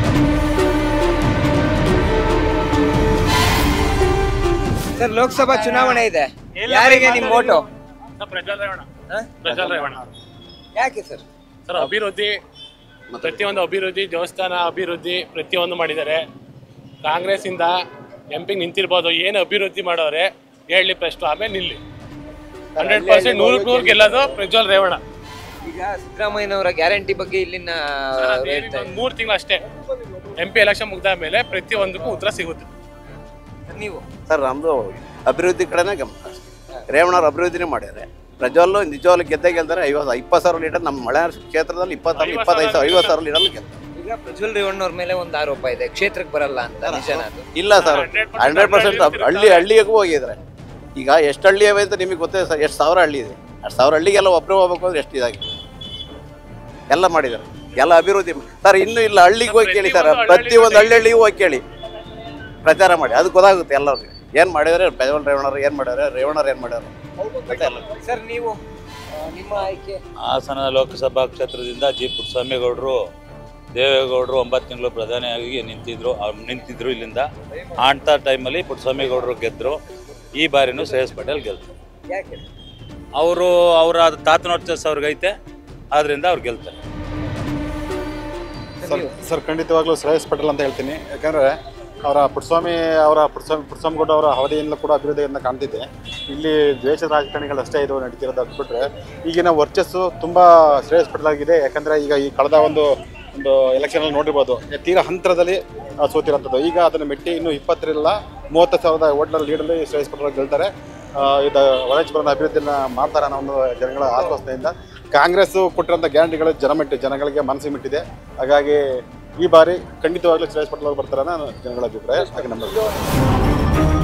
ಸರ್ ಲೋಕಸಭಾ ಚುನಾವಣೆ ಇದೆ ಯಾರಿಗೆ ನಿಮ್ಮ ಓಟು ಪ್ರಜ್ವಲ್ ರೇವಣ್ಣ ಪ್ರಜ್ವಲ್ ರೇವಣ್ಣ ಯಾಕೆ ಸರ್ ಸರ್ ಅಭಿವೃದ್ಧಿ ಪ್ರತಿಯೊಂದು ಅಭಿವೃದ್ಧಿ ದೇವಸ್ಥಾನ ಅಭಿವೃದ್ಧಿ ಪ್ರತಿಯೊಂದು ಮಾಡಿದ್ದಾರೆ ಕಾಂಗ್ರೆಸ್ ಇಂದ ಎಂ ಪಿ ನಿಂತಿರ್ಬೋದು ಏನು ಅಭಿವೃದ್ಧಿ ಮಾಡೋರೆ ಹೇಳಿ ಪ್ರಶ್ನೆ ಆಮೇಲೆ ನಿಲ್ಲಿ ಹಂಡ್ರೆಡ್ ಪರ್ಸೆಂಟ್ ನೂರಕ್ಕೆ ನೂರು ಗೆಲ್ಲೋದು ಪ್ರಜ್ವಲ್ ರೇವಣ್ಣ ಈಗ ಸಿದ್ದರಾಮಯ್ಯನವರ ಗ್ಯಾರಂಟಿ ಬಗ್ಗೆ ಇಲ್ಲಿನ ಹೇಳ್ತಾ ಒಂದು ಮೂರು ತಿಂಗಳು ಅಷ್ಟೇ ಎಂ ಪಿ ಎಲೆಕ್ಷನ್ ಮುಗ್ದ ಮೇಲೆ ಪ್ರತಿಯೊಂದಕ್ಕೂ ಉತ್ತರ ಸಿಗುತ್ತೆ ನೀವು ಸರ್ ನಮ್ಮದು ಅಭಿವೃದ್ಧಿ ಕಡೆನೇ ಗಮನ ರೇವಣ್ಣವ್ರು ಅಭಿವೃದ್ಧಿನೇ ಮಾಡ್ಯಾರೆ ಪ್ರಜ್ವಲ್ಲು ನಿಜವಾಗ್ಲು ಗೆದ್ದೇ ಗೆಲ್ತಾರೆ ಐವತ್ತು ಇಪ್ಪತ್ತು ಸಾವಿರ ಲೀಟರ್ ನಮ್ಮ ಮಳೆ ಕ್ಷೇತ್ರದಲ್ಲಿ ಇಪ್ಪತ್ತಾರು ಇಪ್ಪತ್ತೈದು ಸಾವಿರ ಐವತ್ತು ಸಾವಿರ ಲೀಟರ್ ಗೆಲ್ತಾರೆ ಈಗ ಪ್ರಜ್ವಲ್ ರೇವಣ್ಣವ್ರ ಮೇಲೆ ಒಂದು ಆರೋಪ ಇದೆ ಕ್ಷೇತ್ರಕ್ಕೆ ಬರಲ್ಲ ಅಂತ ನಿಜನಾ ಅದು ಇಲ್ಲ ಸರ್ ಹಂಡ್ರೆಡ್ ಪರ್ಸೆಂಟ್ ಹಳ್ಳಿ ಹಳ್ಳಿಗೂ ಹೋಗಿದ್ದಾರೆ ಈಗ ಎಷ್ಟು ಹಳ್ಳಿ ಅವೆ ಅಂತ ನಿಮಗೆ ಗೊತ್ತಿದೆ ಸರ್ ಎಷ್ಟು ಸಾವಿರ ಹಳ್ಳಿ ಇದೆ ಅಷ್ಟು ಸಾವಿರ ಹಳ್ಳಿಗೆಲ್ಲ ಒಬ್ಬರು ಹೋಗ್ಬೇಕು ಅಂದ್ರೆ ಎಷ್ಟು ಇದಾಗಿದೆ ಎಲ್ಲ ಮಾಡಿದ್ದಾರೆ ಎಲ್ಲ ಅಭಿವೃದ್ಧಿ ಮಾ- ಸರ್ ಇನ್ನೂ ಇಲ್ಲ ಹಳ್ಳಿಗೆ ಹೋಗಿ ಕೇಳಿ ಸರ್ ಪ್ರತಿ ಒಂದು ಹಳ್ಳಿ ಹಳ್ಳಿಗೂ ಹೋಗಿ ಕೇಳಿ ಪ್ರಚಾರ ಮಾಡಿ ಅದು ಗೊತ್ತಾಗುತ್ತೆ ಎಲ್ಲರಿಗೆ ಏನು ಮಾಡಿದಾರೆ ಪ್ರಜ್ವಲ್ ರೇವಣ್ಣರು ಏನು ಮಾಡ್ಯಾರೆ ರೇವಣ್ಣರು ಏನು ಮಾಡ್ಯಾರ ಮತ್ತೆ ಎಲ್ಲ ಸರ್ ನೀವು ಆ, ನಿಮ್ಮ ಆಯ್ಕೆ ಹಾಸನ ಲೋಕಸಭಾ ಕ್ಷೇತ್ರದಿಂದ ಜಿ ಪುಟ್ಟಸ್ವಾಮಿಗೌಡರು ದೇವೇಗೌಡರು ಒಂಬತ್ತು ತಿಂಗಳು ಪ್ರಧಾನಿಯಾಗಿ ನಿಂತಿದ್ರು ಅವ್ರು ನಿಂತಿದ್ರು ಇಲ್ಲಿಂದ ಅಂಥ ಟೈಮಲ್ಲಿ ಪುಟ್ಟಸ್ವಾಮಿಗೌಡರು ಗೆದ್ದರು ಈ ಬಾರಿನೂ ಶ್ರೇಯಸ್ ಪಟೇಲ್ ಗೆಲ್ತಾರೆ ಯಾಕೆ ಅವರು ಅವರ ತಾತನೋರ್ಚಸ್ ಅವ್ರಿಗೈತೆ ಆದ್ರಿಂದ ಅವ್ರು ಗೆಲ್ತಾರೆ ಸರ್ ಸರ್ ಖಂಡಿತವಾಗ್ಲೂ ಶ್ರೇಯಸ್ ಪಟೇಲ್ ಅಂತ ಹೇಳ್ತೀನಿ ಯಾಕಂದರೆ ಅವರ ಪುಟ್ಸ್ವಾಮಿ ಅವರ ಪುಟ್ಸ್ವಾಮಿ ಪುಟ್ಸ್ವಾಮಿಗೌಡ ಅವರ ಅವಧಿಯಿಂದಲೂ ಕೂಡ ಅಭಿವೃದ್ಧಿಯನ್ನು ಕಾಣ್ತಿದ್ದೆ ಇಲ್ಲಿ ದ್ವೇಷದ ರಾಜಕಾರಣಿಗಳು ಅಷ್ಟೇ ಇದು ನಡೀತಿರೋದು ಅದು ಬಿಟ್ಟರೆ ಈಗಿನ ವರ್ಚಸ್ಸು ತುಂಬ ಶ್ರೇಯಸ್ ಪಟೇಲ್ ಆಗಿದೆ ಯಾಕಂದರೆ ಈಗ ಈ ಕಳೆದ ಒಂದು ಒಂದು ಎಲೆಕ್ಷನಲ್ಲಿ ನೋಡಿರ್ಬೋದು ತೀರಾ ಹಂತರದಲ್ಲಿ ಆ, ಸೋತಿರೋಂಥದ್ದು ಈಗ ಅದನ್ನು ಮೆಟ್ಟಿ ಇನ್ನೂ ಇಪ್ಪತ್ತರಿಂದ ಮೂವತ್ತು ಸಾವಿರದ ಓಟ್ನಲ್ಲಿ ಲೀಡಲ್ಲಿ ಶ್ರೇಯಸ್ ಪಟೇಲ್ ಗೆಲ್ತಾರೆ ಆ, ಇದು ಒಳಚುಬರಣ ಅಭಿವೃದ್ಧಿಯನ್ನು ಮಾಡ್ತಾರೆ ಅನ್ನೋ ಒಂದು ಜನಗಳ ಆಶ್ವಾಸನೆಯಿಂದ ಕಾಂಗ್ರೆಸ್ ಕೊಟ್ಟಿರೋಂಥ ಗ್ಯಾರಂಟಿಗಳು ಜನ ಮೆಟ್ಟಿ ಜನಗಳಿಗೆ ಮನಸ್ಸಿಗೆ ಮೆಟ್ಟಿದೆ ಹಾಗಾಗಿ ಈ ಬಾರಿ ಖಂಡಿತವಾಗ್ಲೂ ಶ್ರೇಯಸ್ ಪಟೇಲ್ ಅವರು ಬರ್ತಾರೆ ಅನ್ನೋ ಜನಗಳ ಅಭಿಪ್ರಾಯ ಹಾಗೆ ನಮ್ಮದು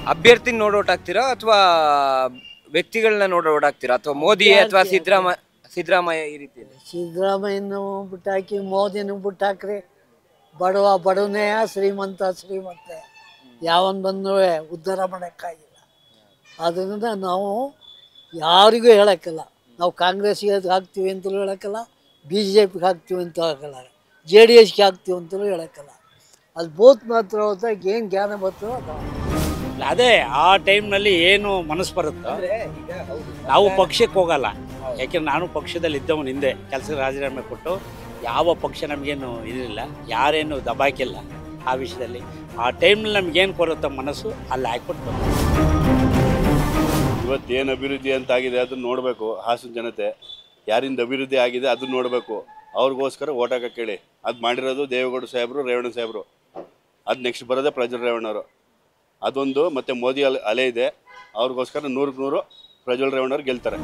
ಅಭ್ಯರ್ಥಿ ನೋಡಿ ಓಟ್ ಹಾಕ್ತೀರಾ ಅಥವಾ ವ್ಯಕ್ತಿಗಳನ್ನ ನೋಡಿ ಓಟ್ ಹಾಕ್ತೀರಾ ಅಥವಾ ಮೋದಿ ಅಥವಾ ಸಿದ್ದರಾಮ ಸಿದ್ದರಾಮಯ್ಯ ಈ ರೀತಿ ಸಿದ್ದರಾಮಯ್ಯನೂ ಬಿಟ್ಟಾಕಿ ಮೋದಿನೂ ಬಿಟ್ಟಾಕ್ರಿ ಬಡವ ಬಡವನೇ ಶ್ರೀಮಂತ ಶ್ರೀಮಂತ ಯಾವನ್ ಬಂದರೂ ಉದ್ಧಾರ ಮಾಡೋಕ್ಕಾಗಿಲ್ಲ ಅದರಿಂದ ನಾವು ಯಾರಿಗೂ ಹೇಳೋಕ್ಕಿಲ್ಲ ನಾವು ಕಾಂಗ್ರೆಸ್ಗೆ ಹಾಕ್ತೀವಿ ಅಂತಲೂ ಹೇಳೋಕ್ಕಲ್ಲ ಬಿ ಜೆ ಪಿಗೆ ಹಾಕ್ತೀವಿ ಅಂತ ಹೇಳೋಕ್ಕಲ್ಲ ಜೆ ಡಿ ಎಸ್ಗೆ ಹಾಕ್ತೀವಿ ಅಂತಲೂ ಹೇಳೋಕ್ಕಲ್ಲ ಅದು ಬೂತ್ ಮಾತ್ರ ಹೋದಾಗ ಏನು ಜ್ಞಾನ ಬರ್ತದೋ ಅದು ಅದೇ ಆ ಟೈಮ್ನಲ್ಲಿ ಏನು ಮನಸ್ಸು ಬರುತ್ತೋ ನಾವು ಪಕ್ಷಕ್ಕೆ ಹೋಗಲ್ಲ ಯಾಕೆಂದ್ರೆ ನಾನು ಪಕ್ಷದಲ್ಲಿ ಇದ್ದವನು ಹಿಂದೆ ಕೆಲಸಕ್ಕೆ ರಾಜೀನಾಮೆ ಕೊಟ್ಟು ಯಾವ ಪಕ್ಷ ನಮಗೇನು ಇದಿಲ್ಲ ಯಾರೇನು ದಬಾಕಿಲ್ಲ ಆ ವಿಷಯದಲ್ಲಿ ಆ ಟೈಮ್ನಲ್ಲಿ ನಮ್ಗೇನು ಕೊರುತ್ತೋ ಮನಸ್ಸು ಅಲ್ಲಿ ಹಾಕ್ಬಿಟ್ಟು ಬರ್ತೀವಿ. ಇವತ್ತೇನು ಅಭಿವೃದ್ಧಿ ಅಂತ ಆಗಿದೆ ಅದನ್ನ ನೋಡಬೇಕು ಹಾಸನ ಜನತೆ ಯಾರಿಂದ ಅಭಿವೃದ್ಧಿ ಆಗಿದೆ ಅದನ್ನ ನೋಡಬೇಕು ಅವ್ರಿಗೋಸ್ಕರ ಓಟ್ ಹಾಕಕ್ಕೆ ಹೇಳಿ ಅದು ಮಾಡಿರೋದು ದೇವೇಗೌಡ ಸಾಹೇಬರು ರೇವಣ್ಣ ಸಾಹೇಬರು ಅದು ನೆಕ್ಸ್ಟ್ ಬರೋದೇ ಪ್ರಜ್ವಲ್ ರೇವಣ್ಣವರು ಅದೊಂದು ಮತ್ತು ಮೋದಿ ಅಲೆ ಅಲೆ ಇದೆ ಅವ್ರಿಗೋಸ್ಕರ ನೂರಕ್ಕೆ ನೂರು ಪ್ರಜ್ವಲ್ ರೇವಣ್ಣವ್ರು ಗೆಲ್ತಾರೆ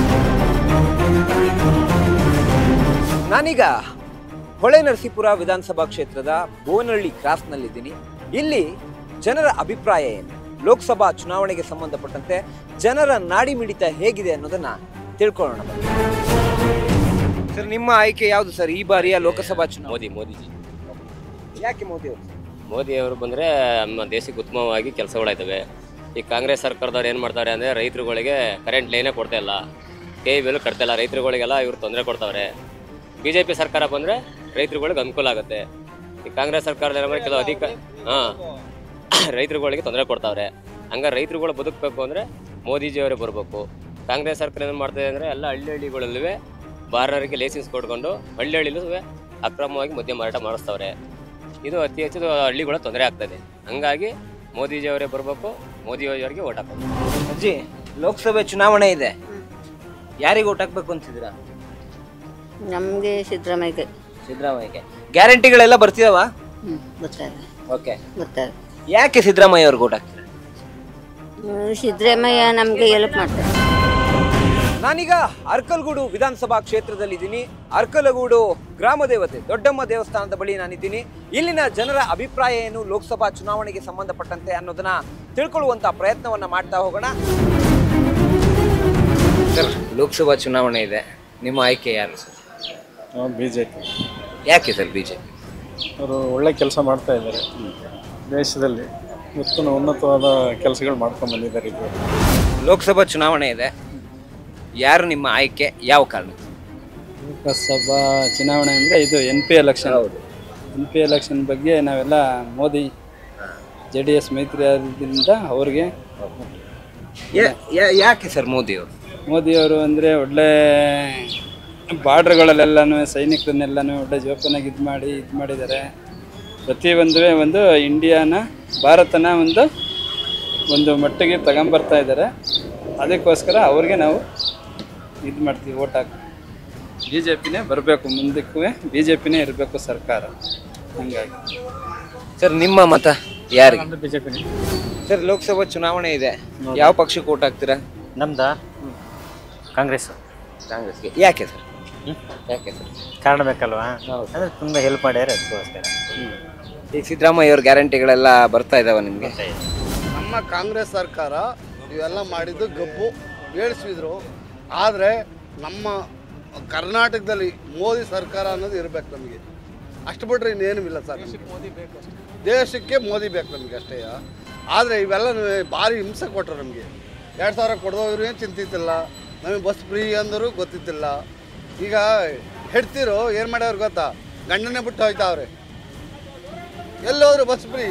ನಾನೀಗ ಹೊಳೆ ನರಸೀಪುರ ವಿಧಾನಸಭಾ ಕ್ಷೇತ್ರದ ಬೋನಹಳ್ಳಿ ಕ್ರಾಸ್ನಲ್ಲಿದ್ದೀನಿ ಇಲ್ಲಿ ಜನರ ಅಭಿಪ್ರಾಯ ಏನು ಲೋಕಸಭಾ ಚುನಾವಣೆಗೆ ಸಂಬಂಧಪಟ್ಟಂತೆ ಜನರ ನಾಡಿ ಮಿಡಿತ ಹೇಗಿದೆ ಅನ್ನೋದನ್ನ ತಿಳ್ಕೊಳ್ಳೋಣ ಬನ್ನಿ. ಸರ್ ನಿಮ್ಮ ಆಯ್ಕೆ ಯಾವುದು ಸರ್ ಈ ಬಾರಿಯ ಲೋಕಸಭಾ ಚುನಾವಣೆ ಮೋದಿ ಮೋದಿಜಿ ಯಾಕೆ ಮೋದಿ ಅವರು ಮೋದಿ ಅವರು ಬಂದರೆ ನಮ್ಮ ದೇಶಕ್ಕೆ ಉತ್ತಮವಾಗಿ ಕೆಲಸಗಳಾಯ್ತವೆ ಈ ಕಾಂಗ್ರೆಸ್ ಸರ್ಕಾರದವ್ರು ಏನು ಮಾಡ್ತಾರೆ ಅಂದರೆ ರೈತರುಗಳಿಗೆ ಕರೆಂಟ್ ಲೈನೇ ಕೊಡ್ತಾ ಇಲ್ಲ ಕೆ ಬಿಲ್ ಕಟ್ತಾ ಇಲ್ಲ ರೈತರುಗಳಿಗೆಲ್ಲ ಇವ್ರು ತೊಂದರೆ ಕೊಡ್ತಾವ್ರೆ ಬಿ ಜೆ ಪಿ ಸರ್ಕಾರ ಬಂದರೆ ರೈತರುಗಳಿಗೆ ಅನುಕೂಲ ಆಗುತ್ತೆ ಈ ಕಾಂಗ್ರೆಸ್ ಸರ್ಕಾರದಲ್ಲಿ ಏನ್ ಕೆಲವು ಅಧಿಕ ಹಾಂ ರೈತರುಗಳಿಗೆ ತೊಂದರೆ ಕೊಡ್ತಾವ್ರೆ ಹಂಗ ರೈತರುಗಳು ಬದುಕಬೇಕು ಅಂದರೆ ಮೋದಿಜಿಯವರೇ ಬರಬೇಕು ಕಾಂಗ್ರೆಸ್ ಸರ್ಕಾರ ಏನು ಮಾಡ್ತಿದೆ ಅಂದರೆ ಎಲ್ಲ ಹಳ್ಳಿ ಹಳ್ಳಿಗಳಲ್ಲೂ ಬಾರರಿಗೆ ಲೈಸೆನ್ಸ್ ಕೊಟ್ಕೊಂಡು ಹಳ್ಳಿ ಹಳ್ಳಿಲೂ ಅಕ್ರಮವಾಗಿ ಮದ್ಯ ಮಾರಾಟ ಮಾಡಿಸ್ತವ್ರೆ ಇದು ಅತಿ ಹೆಚ್ಚು ಹಳ್ಳಿಗಳ ತೊಂದರೆ ಆಗ್ತದೆ ಹಂಗಾಗಿ ಮೋದಿಜಿಯವರೇ ಬರಬೇಕು ಮೋದಿಯವರಿಗೆ ಓಟ್ ಹಾಕೋದು ಅಜ್ಜಿ ಲೋಕಸಭೆ ಚುನಾವಣೆ ಇದೆ ಯಾರಿಗೆ ಓಟ್ ಹಾಕ್ಬೇಕು ಅಂತಿದ್ದೀರಾ ನಮಗೆ ಸಿದ್ದರಾಮಯ್ಯಗೆ ಸಿದ್ದರಾಮಯ್ಯಗೆ ಗ್ಯಾರಂಟಿಗಳೆಲ್ಲ ಬರ್ತಿದಾವ ಹ್ಞೂ ಬರ್ತಾರೆ ಓಕೆ ಬರ್ತಾರೆ ಯಾಕೆ ಸಿದ್ದರಾಮಯ್ಯ ಅವ್ರಿಗೆ ಓಟ್ ಹಾಕ್ತೀರಾ ಹ್ಮ್, ಸಿದ್ದರಾಮಯ್ಯ ನಮಗೆ ಹೆಲ್ಪ್ ಮಾಡ್ತಾರೆ ನಾನೀಗ ಅರ್ಕಲ್ಗೂಡು ವಿಧಾನಸಭಾ ಕ್ಷೇತ್ರದಲ್ಲಿದ್ದೀನಿ ಅರ್ಕಲಗೂಡು ಗ್ರಾಮ ದೇವತೆ ದೊಡ್ಡಮ್ಮ ದೇವಸ್ಥಾನದ ಬಳಿ ನಾನಿದ್ದೀನಿ ಇಲ್ಲಿನ ಜನರ ಅಭಿಪ್ರಾಯ ಏನು ಲೋಕಸಭಾ ಚುನಾವಣೆಗೆ ಸಂಬಂಧಪಟ್ಟಂತೆ ಅನ್ನೋದನ್ನ ತಿಳ್ಕೊಳ್ಳುವಂತ ಪ್ರಯತ್ನವನ್ನ ಮಾಡ್ತಾ ಹೋಗೋಣ ಸರ್ ಲೋಕಸಭಾ ಚುನಾವಣೆ ಇದೆ ನಿಮ್ಮ ಆಯ್ಕೆ ಯಾರು ಸರ್ ಬಿ ಜೆ ಪಿ ಯಾಕೆ ಸರ್ ಬಿಜೆಪಿ ಅವರು ಒಳ್ಳೆ ಕೆಲಸ ಮಾಡ್ತಾ ಇದ್ದಾರೆ ದೇಶದಲ್ಲಿ ಉತ್ತಮ ಉನ್ನತವಾದ ಕೆಲಸಗಳು ಮಾಡ್ಕೊಂಡು ಬಂದಿದ್ದಾರೆ ಇಬ್ಬರು ಲೋಕಸಭಾ ಚುನಾವಣೆ ಇದೆ ಯಾರು ನಿಮ್ಮ ಆಯ್ಕೆ ಯಾವ ಕಾರಣ ಲೋಕಸಭಾ ಚುನಾವಣೆ ಅಂದರೆ ಇದು M P election M P election ಬಗ್ಗೆ ನಾವೆಲ್ಲ ಮೋದಿ ಜೆ ಡಿ ಎಸ್ ಮೈತ್ರಿ ಆದ್ರಿಂದ ಅವ್ರಿಗೆ ಯಾಕೆ ಸರ್ ಮೋದಿ ಅವರು ಮೋದಿಯವರು ಅಂದರೆ ಒಳ್ಳೆ ಬಾರ್ಡ್ರ್ಗಳಲ್ಲೆಲ್ಲನೂ ಸೈನಿಕರನ್ನೆಲ್ಲನೂ ಒಳ್ಳೆ ಜೋಪಾನಾಗಿ ಇದು ಮಾಡಿ ಇದು ಮಾಡಿದ್ದಾರೆ ಪ್ರತಿಯೊಂದು ಒಂದು ಇಂಡಿಯಾನ ಭಾರತನ ಒಂದು ಒಂದು ಮಟ್ಟಿಗೆ ತಗೊಂಬರ್ತಾ ಇದ್ದಾರೆ ಅದಕ್ಕೋಸ್ಕರ ಅವ್ರಿಗೆ ನಾವು ಇದು ಮಾಡ್ತೀವಿ ಓಟ್ ಹಾಕಿ ಬಿ ಜೆ ಪಿನೇ ಬರಬೇಕು ಮುಂದಕ್ಕೂ ಬಿ ಜೆ ಪಿನೇ ಇರಬೇಕು ಸರ್ಕಾರ ಹಂಗಾಗಿ ಸರ್ ನಿಮ್ಮ ಮತ ಯಾರಿಗೆ ಬಿ ಜೆ ಪಿನೇ ಸರ್ ಲೋಕಸಭಾ ಚುನಾವಣೆ ಇದೆ ಯಾವ ಪಕ್ಷಕ್ಕೆ ಓಟ್ ಹಾಕ್ತೀರಾ ನಮ್ದಾ ಕಾಂಗ್ರೆಸ್ ಕಾಂಗ್ರೆಸ್ಗೆ ಯಾಕೆ ಸರ್ ಯಾಕೆ ಸರ್ ಕಾರಣ ಬೇಕಲ್ವಾ ಅಂದ್ರೆ ತುಂಬಾ ಹೆಲ್ಪ್ ಮಾಡ್ಯಾರ ಅದಕ್ಕೋಸ್ಕರ ಈಗ ಸಿದ್ದರಾಮಯ್ಯ ಅವ್ರ ಗ್ಯಾರಂಟಿಗಳೆಲ್ಲ ಬರ್ತಾ ಇದಾವ ನಿಮಗೆ ನಮ್ಮ ಕಾಂಗ್ರೆಸ್ ಸರ್ಕಾರ ಇವೆಲ್ಲ ಮಾಡಿದ್ದು ಗಬ್ಬು ಏಳಿಸಿದ್ರು ಆದರೆ ನಮ್ಮ ಕರ್ನಾಟಕದಲ್ಲಿ ಮೋದಿ ಸರ್ಕಾರ ಅನ್ನೋದು ಇರಬೇಕು ನಮಗೆ ಅಷ್ಟು ಬಿಟ್ರೆ ಇನ್ನೇನು ಇಲ್ಲ ಸರ್ ನಮ್ಗೆ. ದೇಶಕ್ಕೆ ಮೋದಿ ಬೇಕು ನಮಗೆ ಅಷ್ಟೇ ಆದರೆ ಇವೆಲ್ಲ ಭಾರಿ ಹಿಂಸೆ ಕೊಟ್ಟರು ನಮಗೆ ಎರಡು ಸಾವಿರ ಕೊಡೋರು ಏನು ಚಿಂತಿತ್ತಿಲ್ಲ ನಮಗೆ ಬಸ್ ಫ್ರೀ ಅಂದರೂ ಗೊತ್ತಿತ್ತಿಲ್ಲ ಈಗ ಹೆಡ್ತಿರು ಏನು ಮಾಡ್ಯವ್ರು ಗೊತ್ತಾ ಗಂಡನೇ ಬಿಟ್ಟು ಹೋಯ್ತಾವ್ರೆ ಎಲ್ಲೋದ್ರು ಬಸ್ ಫ್ರೀ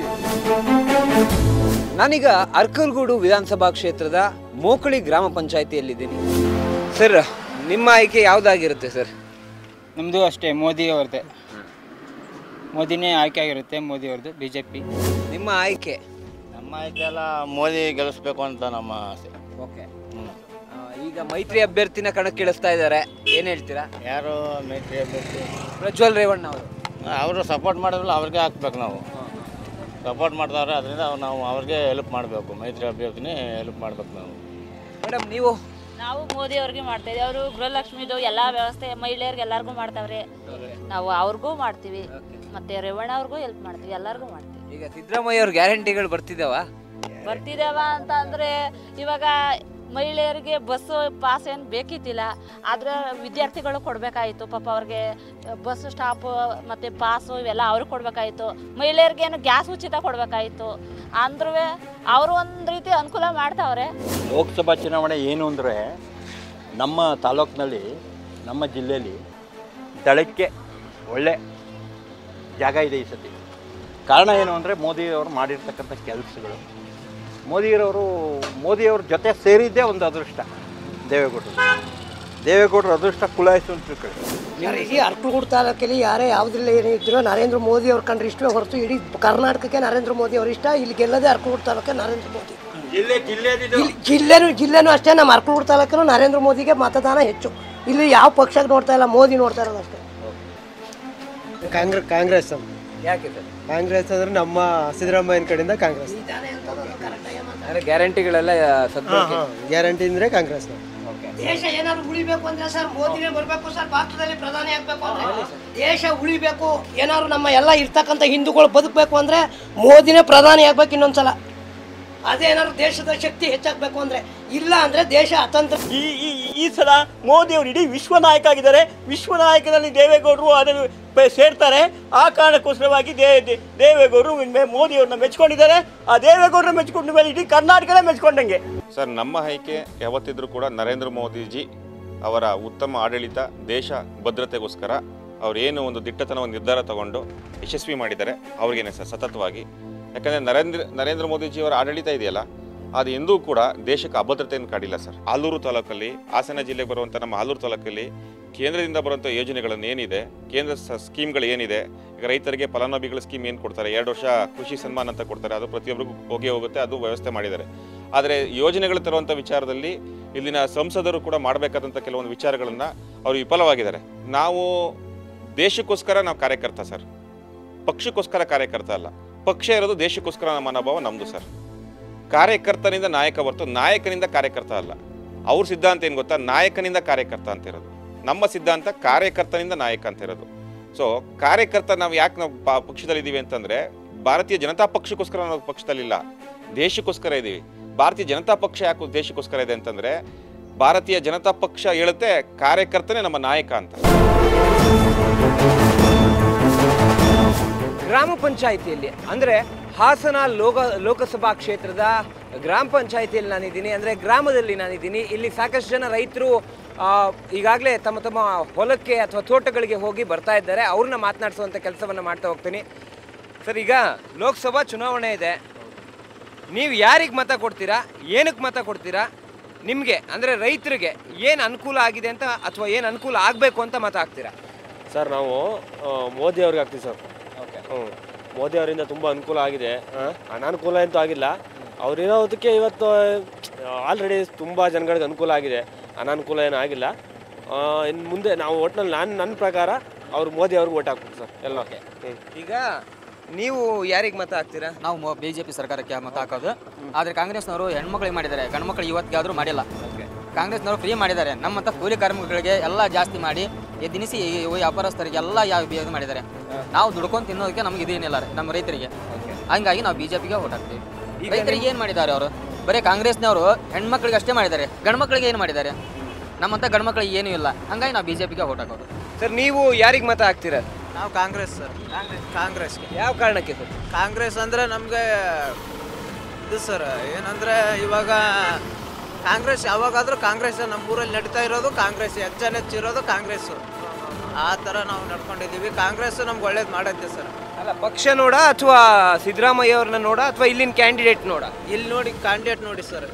ನಾನೀಗ ಅರ್ಕಲ್ಗೂಡು ವಿಧಾನಸಭಾ ಕ್ಷೇತ್ರದ ಮೋಕಳಿ ಗ್ರಾಮ ಪಂಚಾಯಿತಿಯಲ್ಲಿದ್ದೀನಿ ಸರ್ ನಿಮ್ಮ ಆಯ್ಕೆ ಯಾವ್ದಾಗಿರುತ್ತೆ ಸರ್ ನಮ್ಮದು ಅಷ್ಟೇ ಮೋದಿ ಅವ್ರದ್ದೇ ಮೋದಿನೇ ಆಯ್ಕೆ ಆಗಿರುತ್ತೆ ಮೋದಿ ಅವ್ರದ್ದು ಬಿ ಜೆ ಪಿ ನಿಮ್ಮ ಆಯ್ಕೆ ನಮ್ಮ ಆಯ್ಕೆ ಎಲ್ಲ ಮೋದಿ ಗೆಲ್ಲಿಸ್ಬೇಕು ಅಂತ ನಮ್ಮ ಆಸೆ ಓಕೆ ಈಗ ಮೈತ್ರಿ ಅಭ್ಯರ್ಥಿನ ಕಣಕ್ಕಿಳಿಸ್ತಾ ಇದ್ದಾರೆ ಏನ್ ಹೇಳ್ತೀರಾ ಯಾರು ಮೈತ್ರಿ ಅಭ್ಯರ್ಥಿ ಪ್ರಜ್ವಲ್ ರೇವಣ್ಣ ಅವರು ಅವರು ಸಪೋರ್ಟ್ ಮಾಡಿದ್ರಲ್ಲ ಅವ್ರಿಗೆ ಹಾಕ್ಬೇಕು ನಾವು ಸಪೋರ್ಟ್ ಮಾಡ್ತಾವ್ರೆ ಅದರಿಂದ ನಾವು ಅವ್ರಿಗೆ ಹೆಲ್ಪ್ ಮಾಡಬೇಕು ಮೈತ್ರಿ ಅಭ್ಯರ್ಥಿನೇ ಹೆಲ್ಪ್ ಮಾಡ್ಬೇಕು ನಾವು ಮೇಡಮ್ ನೀವು ನಾವು ಮೋದಿ ಅವ್ರಿಗೆ ಮಾಡ್ತಾ ಇದೀವಿ ಅವರು ಗೃಹಲಕ್ಷ್ಮಿದು ಎಲ್ಲ ವ್ಯವಸ್ಥೆ ಮಹಿಳೆಯರಿಗೆ ಎಲ್ಲರಿಗೂ ಮಾಡ್ತಾವ್ರೆ ನಾವು ಅವ್ರಿಗೂ ಮಾಡ್ತೀವಿ ಮತ್ತೆ ರೇವಣ್ಣ ಅವ್ರಿಗೂ ಹೆಲ್ಪ್ ಮಾಡ್ತೀವಿ ಎಲ್ಲರಿಗೂ ಮಾಡ್ತೀವಿ ಈಗ ಸಿದ್ದರಾಮಯ್ಯ ಅವ್ರ ಗ್ಯಾರಂಟಿಗಳು ಬರ್ತಿದಾವ ಬರ್ತಿದ್ದೇವ ಅಂತ ಅಂದ್ರೆ ಇವಾಗ ಮಹಿಳೆಯರಿಗೆ ಬಸ್ಸು ಪಾಸ್ ಏನು ಬೇಕಿತ್ತಿಲ್ಲ ಆದ್ರೆ ವಿದ್ಯಾರ್ಥಿಗಳು ಕೊಡಬೇಕಾಯಿತು ಪಾಪ ಅವ್ರಿಗೆ ಬಸ್ ಸ್ಟಾಪು ಮತ್ತು ಪಾಸು ಇವೆಲ್ಲ ಅವ್ರಿಗೆ ಕೊಡಬೇಕಾಯಿತು ಮಹಿಳೆಯರಿಗೇನು ಗ್ಯಾಸ್ ಉಚಿತ ಕೊಡಬೇಕಾಯಿತು ಅಂದ್ರೂ ಅವರು ಒಂದು ರೀತಿ ಅನುಕೂಲ ಮಾಡ್ತಾವ್ರೆ ಲೋಕಸಭಾ ಚುನಾವಣೆ ಏನು ಅಂದರೆ ನಮ್ಮ ತಾಲೂಕಿನಲ್ಲಿ ನಮ್ಮ ಜಿಲ್ಲೆಯಲ್ಲಿ ದಳಕ್ಕೆ ಒಳ್ಳೆ ಜಾಗ ಇದೆ ಈ ಸತಿ ಕಾರಣ ಏನು ಅಂದರೆ ಮೋದಿಯವರು ಮಾಡಿರ್ತಕ್ಕಂಥ ಕೆಲಸಗಳು ಮೋದಿಯರವರು ಮೋದಿಯವ್ರ ಜೊತೆ ಸೇರಿದ್ದೇ ಒಂದು ಅದೃಷ್ಟ ದೇವೇಗೌಡರು ದೇವೇಗೌಡರು ಅದೃಷ್ಟ ಕುಲಾಯಿಸು ಅಂತ ತಿಳ್ಕೊಳ್ಳಿ ಈ ಅರ್ಕಲಗೂಡು ತಾಲೂಕಲ್ಲಿ ಯಾರೇ ಯಾವುದ್ರಲ್ಲಿ ಏನೇ ಇದ್ರು ನರೇಂದ್ರ ಮೋದಿ ಅವ್ರು ಕಂಡ್ರೆ ಇಷ್ಟವೇ ಹೊರತು ಇಡೀ ಕರ್ನಾಟಕಕ್ಕೆ ನರೇಂದ್ರ ಮೋದಿ ಅವ್ರು ಇಷ್ಟ ಇಲ್ಲಿ ಗೆಲ್ಲದೆ ಅರ್ಕಲಗೂಡು ತಾಲೂಕೆ ನರೇಂದ್ರ ಮೋದಿ ಜಿಲ್ಲೆ ಜಿಲ್ಲೆ ಇಲ್ಲಿ ಜಿಲ್ಲೆನೂ ಜಿಲ್ಲೆನೂ ಅಷ್ಟೇ ನಮ್ಮ ಅರ್ಕಲಗೂಡು ತಾಲೂಕಲ್ಲೂ ನರೇಂದ್ರ ಮೋದಿಗೆ ಮತದಾನ ಹೆಚ್ಚು ಇಲ್ಲಿ ಯಾವ ಪಕ್ಷಕ್ಕೆ ನೋಡ್ತಾ ಇಲ್ಲ ಮೋದಿ ನೋಡ್ತಾ ಇರೋದು ಅಷ್ಟೇ ಕಾಂಗ್ರೆಸ್ ಕಾಂಗ್ರೆಸ್ ಯಾಕೆ ಸರ್ ಕಾಂಗ್ರೆಸ್ ಅಂದ್ರೆ ನಮ್ಮ ಸಿದ್ದರಾಮಯ್ಯನ ಕಡೆಯಿಂದ ಕಾಂಗ್ರೆಸ್ ಅಂದ್ರೆ ಗ್ಯಾರಂಟಿಗಳೆಲ್ಲ ಸದ್ಬಳಕೆ ಗ್ಯಾರಂಟಿ ಅಂದ್ರೆ ಕಾಂಗ್ರೆಸ್ ದೇಶ ಏನಾದ್ರು ಉಳಿಬೇಕು ಅಂದ್ರೆ ಸರ್ ಮೋದಿನೇ ಬರಬೇಕು ಸರ್ ಭಾರತದಲ್ಲಿ ಪ್ರಧಾನಿ ಆಗ್ಬೇಕು ಅಂದ್ರೆ ದೇಶ ಉಳಿಬೇಕು ಏನಾದ್ರು ನಮ್ಮ ಎಲ್ಲ ಇರ್ತಕ್ಕಂಥ ಹಿಂದೂಗಳು ಬದುಕಬೇಕು ಅಂದ್ರೆ ಮೋದಿನೇ ಪ್ರಧಾನಿ ಆಗ್ಬೇಕು ಇನ್ನೊಂದ್ಸಲ ಅದೇನಾದ್ರು ದೇಶದ ಶಕ್ತಿ ಹೆಚ್ಚಾಗಬೇಕು ಅಂದ್ರೆ ಇಲ್ಲ ಅಂದ್ರೆ ದೇಶ ಅತಂತ್ರ ಈ ಈ ಈ ಸಲ ಮೋದಿ ಅವರು ಇಡೀ ವಿಶ್ವ ನಾಯಕ ಆಗಿದ್ದಾರೆ ವಿಶ್ವ ನಾಯಕದಲ್ಲಿ ದೇವೇಗೌಡರು ಅದನ್ನು ಬೆ- ಸೇರ್ತಾರೆ ಆ ಕಾರಣಕ್ಕೋಸ್ಕರವಾಗಿ ದೇ ದೇ- ದೇವೇಗೌಡರು ಇನ್ಮೇ ಮೋದಿ ಅವ್ರನ್ನ ಮೆಚ್ಕೊಂಡಿದ್ದಾರೆ ಆ ದೇವೇಗೌಡರ ಮೆಚ್ಕೊಂಡ ಮೇಲೆ ಇಡೀ ಕರ್ನಾಟಕನೇ ಮೆಚ್ಕೊಂಡಂಗೆ ಸರ್ ನಮ್ಮ ಆಯ್ಕೆ ಯಾವತ್ತಿದ್ರೂ ಕೂಡ ನರೇಂದ್ರ ಮೋದಿಜಿ ಅವರ ಉತ್ತಮ ಆಡಳಿತ ದೇಶ ಭದ್ರತೆಗೋಸ್ಕರ ಅವರೇನು ಒಂದು ದಿಟ್ಟತನ ಒಂದು ನಿರ್ಧಾರ ತಗೊಂಡು ಯಶಸ್ವಿ ಮಾಡಿದ್ದಾರೆ ಅವ್ರಿಗೇನೆ ಸರ್ ಸತತವಾಗಿ ಯಾಕಂದರೆ ನರೇಂದ್ರ ನರೇಂದ್ರ ಮೋದಿಜಿಯವರ ಆಡಳಿತ ಇದೆಯಲ್ಲ ಅದು ಎಂದೂ ಕೂಡ ದೇಶಕ್ಕೆ ಅಭದ್ರತೆಯನ್ನು ಕಾಡಿಲ್ಲ ಸರ್ ಆಲೂರು ತಾಲೂಕಲ್ಲಿ ಹಾಸನ ಜಿಲ್ಲೆಗೆ ಬರುವಂಥ ನಮ್ಮ ಆಲೂರು ತಾಲೂಕಲ್ಲಿ ಕೇಂದ್ರದಿಂದ ಬರುವಂಥ ಯೋಜನೆಗಳನ್ನು ಏನಿದೆ ಕೇಂದ್ರ ಸ ಸ್ಕೀಮ್ಗಳು ಏನಿದೆ ಈಗ ರೈತರಿಗೆ ಫಲಾನುಭವಿಗಳ ಸ್ಕೀಮ್ ಏನು ಕೊಡ್ತಾರೆ ಎರಡು ವರ್ಷ ಕೃಷಿ ಸನ್ಮಾನ ಅಂತ ಕೊಡ್ತಾರೆ ಅದು ಪ್ರತಿಯೊಬ್ಬರಿಗೂ ಹೋಗೇ ಹೋಗುತ್ತೆ ಅದು ವ್ಯವಸ್ಥೆ ಮಾಡಿದ್ದಾರೆ ಆದರೆ ಯೋಜನೆಗಳು ತರುವಂಥ ವಿಚಾರದಲ್ಲಿ ಇಲ್ಲಿನ ಸಂಸದರು ಕೂಡ ಮಾಡಬೇಕಾದಂಥ ಕೆಲವೊಂದು ವಿಚಾರಗಳನ್ನು ಅವರು ವಿಫಲವಾಗಿದ್ದಾರೆ ನಾವು ದೇಶಕ್ಕೋಸ್ಕರ ನಾವು ಕಾರ್ಯಕರ್ತ ಸರ್ ಪಕ್ಷಕ್ಕೋಸ್ಕರ ಕಾರ್ಯಕರ್ತ ಅಲ್ಲ ಪಕ್ಷ ಇರೋದು ದೇಶಕ್ಕೋಸ್ಕರ ನಮ್ಮ ಮನೋಭಾವ ನಮ್ಮದು ಸರ್ ಕಾರ್ಯಕರ್ತನಿಂದ ನಾಯಕ ಹೊರತು ನಾಯಕನಿಂದ ಕಾರ್ಯಕರ್ತ ಅಲ್ಲ ಅವ್ರ ಸಿದ್ಧಾಂತ ಏನು ಗೊತ್ತಾ ನಾಯಕನಿಂದ ಕಾರ್ಯಕರ್ತ ಅಂತ ಇರೋದು ನಮ್ಮ ಸಿದ್ಧಾಂತ ಕಾರ್ಯಕರ್ತನಿಂದ ನಾಯಕ ಅಂತ ಇರೋದು ಸೊ ಕಾರ್ಯಕರ್ತ ನಾವು ಯಾಕೆ ನಾವು ಪ- ಪಕ್ಷದಲ್ಲಿದ್ದೀವಿ ಅಂತಂದರೆ ಭಾರತೀಯ ಜನತಾ ಪಕ್ಷಕ್ಕೋಸ್ಕರ ನಾವು ಪಕ್ಷದಲ್ಲಿಲ್ಲ ದೇಶಕ್ಕೋಸ್ಕರ ಇದ್ದೀವಿ ಭಾರತೀಯ ಜನತಾ ಪಕ್ಷ ಯಾಕೆ ದೇಶಕ್ಕೋಸ್ಕರ ಇದೆ ಅಂತಂದರೆ ಭಾರತೀಯ ಜನತಾ ಪಕ್ಷ ಹೇಳುತ್ತೆ ಕಾರ್ಯಕರ್ತನೇ ನಮ್ಮ ನಾಯಕ ಅಂತ ಗ್ರಾಮ ಪಂಚಾಯಿತಿಯಲ್ಲಿ ಅಂದರೆ ಹಾಸನ ಲೋಕ ಲೋಕಸಭಾ ಕ್ಷೇತ್ರದ ಗ್ರಾಮ ಪಂಚಾಯಿತಿಯಲ್ಲಿ ನಾನಿದ್ದೀನಿ ಅಂದರೆ ಗ್ರಾಮದಲ್ಲಿ ನಾನಿದ್ದೀನಿ ಇಲ್ಲಿ ಸಾಕಷ್ಟು ಜನ ರೈತರು ಈಗಾಗಲೇ ತಮ್ಮ ತಮ್ಮ ಹೊಲಕ್ಕೆ ಅಥವಾ ತೋಟಗಳಿಗೆ ಹೋಗಿ ಬರ್ತಾ ಇದ್ದಾರೆ ಅವ್ರನ್ನ ಮಾತನಾಡಿಸುವಂಥ ಕೆಲಸವನ್ನು ಮಾಡ್ತಾ ಹೋಗ್ತೀನಿ ಸರ್ ಈಗ ಲೋಕಸಭಾ ಚುನಾವಣೆ ಇದೆ ನೀವು ಯಾರಿಗೆ ಮತ ಕೊಡ್ತೀರಾ ಏನಕ್ಕೆ ಮತ ಕೊಡ್ತೀರಾ ನಿಮಗೆ ಅಂದರೆ ರೈತರಿಗೆ ಏನು ಅನುಕೂಲ ಆಗಿದೆ ಅಂತ ಅಥವಾ ಏನು ಅನುಕೂಲ ಆಗಬೇಕು ಅಂತ ಮತ ಹಾಕ್ತೀರಾ ಸರ್ ನಾವು ಆ, ಮೋದಿ ಅವ್ರಿಗೆ ಹಾಕ್ತೀವಿ ಸರ್ ಹ್ಞೂ ಮೋದಿ ಅವರಿಂದ ತುಂಬ ಅನುಕೂಲ ಆಗಿದೆ ಆ, ಅನಾನುಕೂಲ ಅಂತೂ ಆಗಿಲ್ಲ ಅವ್ರಿರೋದಕ್ಕೆ ಇವತ್ತು ಆಲ್ರೆಡಿ ತುಂಬ ಜನಗಳಿಗೆ ಅನುಕೂಲ ಆಗಿದೆ ಅನಾನುಕೂಲ ಏನೂ ಆಗಿಲ್ಲ ಇನ್ನು ಮುಂದೆ ನಾವು ಒಟ್ಟಿನಲ್ಲಿ ನಾನು ನನ್ನ ಪ್ರಕಾರ ಅವ್ರು ಮೋದಿ ಅವ್ರಿಗೆ ಓಟ್ ಹಾಕ್ಬೇಕು ಸರ್ ಎಲ್ಲ ಹ್ಞೂ ಈಗ ನೀವು ಯಾರಿಗೆ ಮತ ಹಾಕ್ತೀರಾ ನಾವು ಬಿ ಜೆ ಪಿ ಸರ್ಕಾರಕ್ಕೆ ಮತ ಹಾಕೋದು ಆದರೆ ಕಾಂಗ್ರೆಸ್ನವರು ಹೆಣ್ಮಕ್ಳಿಗೆ ಮಾಡಿದ್ದಾರೆ ಗಂಡ್ಮಕ್ಳು ಇವತ್ತಿಗಾದರೂ ಮಾಡಿಲ್ಲ ಕಾಂಗ್ರೆಸ್ನವರು ಫ್ರೀ ಮಾಡಿದ್ದಾರೆ ನಮ್ಮಂಥ ಕೂಲಿ ಕಾರ್ಮಿಕರಿಗೆ ಎಲ್ಲ ಜಾಸ್ತಿ ಮಾಡಿ ಈ ದಿನಸಿ ಈ ವ್ಯಾಪಾರಸ್ಥರಿಗೆ ಎಲ್ಲ ಯಾವ ಇದು ಮಾಡಿದ್ದಾರೆ ನಾವು ದುಡ್ಕೊಂಡು ತಿನ್ನೋದಕ್ಕೆ ನಮ್ಗೆ ಇದೇನಿಲ್ಲ ರೀ, ನಮ್ಮ ರೈತರಿಗೆ ಹಂಗಾಗಿ ನಾವು ಬಿ ಜೆ ಪಿಗೆ ಓಟ್ ಹಾಕ್ತೀವಿ ರೈತರಿಗೆ ಏನು ಮಾಡಿದ್ದಾರೆ ಅವರು ಬರೀ ಕಾಂಗ್ರೆಸ್ನವರು ಹೆಣ್ಮಕ್ಳಿಗೆ ಅಷ್ಟೇ ಮಾಡಿದ್ದಾರೆ ಗಂಡ್ಮಕ್ಳಿಗೆ ಏನು ಮಾಡಿದ್ದಾರೆ ನಮ್ಮಂಥ ಗಂಡ್ಮಕ್ಳಿಗೆ ಏನೂ ಇಲ್ಲ ಹಂಗಾಗಿ ನಾವು ಬಿ ಜೆ ಪಿಗೆ ಓಟ್ ಹಾಕೋದು ಸರ್ ನೀವು ಯಾರಿಗೆ ಮತ ಹಾಕ್ತೀರಾ ನಾವು ಕಾಂಗ್ರೆಸ್ ಸರ್ ಕಾಂಗ್ರೆಸ್ಗೆ ಯಾವ ಕಾರಣಕ್ಕೆ ಸರ್ ಕಾಂಗ್ರೆಸ್ ಅಂದರೆ ನಮಗೆ ಇದು ಸರ್ ಏನಂದರೆ ಇವಾಗ ಕಾಂಗ್ರೆಸ್ ಯಾವಾಗಾದರೂ ಕಾಂಗ್ರೆಸ್ ನಮ್ಮ ಊರಲ್ಲಿ ನಡೀತಾ ಇರೋದು ಕಾಂಗ್ರೆಸ್ ಹೆಚ್ಚಿರೋದು ಕಾಂಗ್ರೆಸ್ಸು ಆ ಥರ ನಾವು ನಡ್ಕೊಂಡಿದ್ದೀವಿ ಕಾಂಗ್ರೆಸ್ ನಮ್ಗೆ ಒಳ್ಳೇದು ಮಾಡೈತೆ ಸರ್ ಅಲ್ಲ ಪಕ್ಷ ನೋಡ ಅಥವಾ ಸಿದ್ದರಾಮಯ್ಯ ಅವ್ರನ್ನ ನೋಡ ಅಥವಾ ಇಲ್ಲಿನ ಕ್ಯಾಂಡಿಡೇಟ್ ನೋಡ ಇಲ್ಲಿ ನೋಡಿ ಕ್ಯಾಂಡಿಡೇಟ್ ನೋಡಿ ಸರ್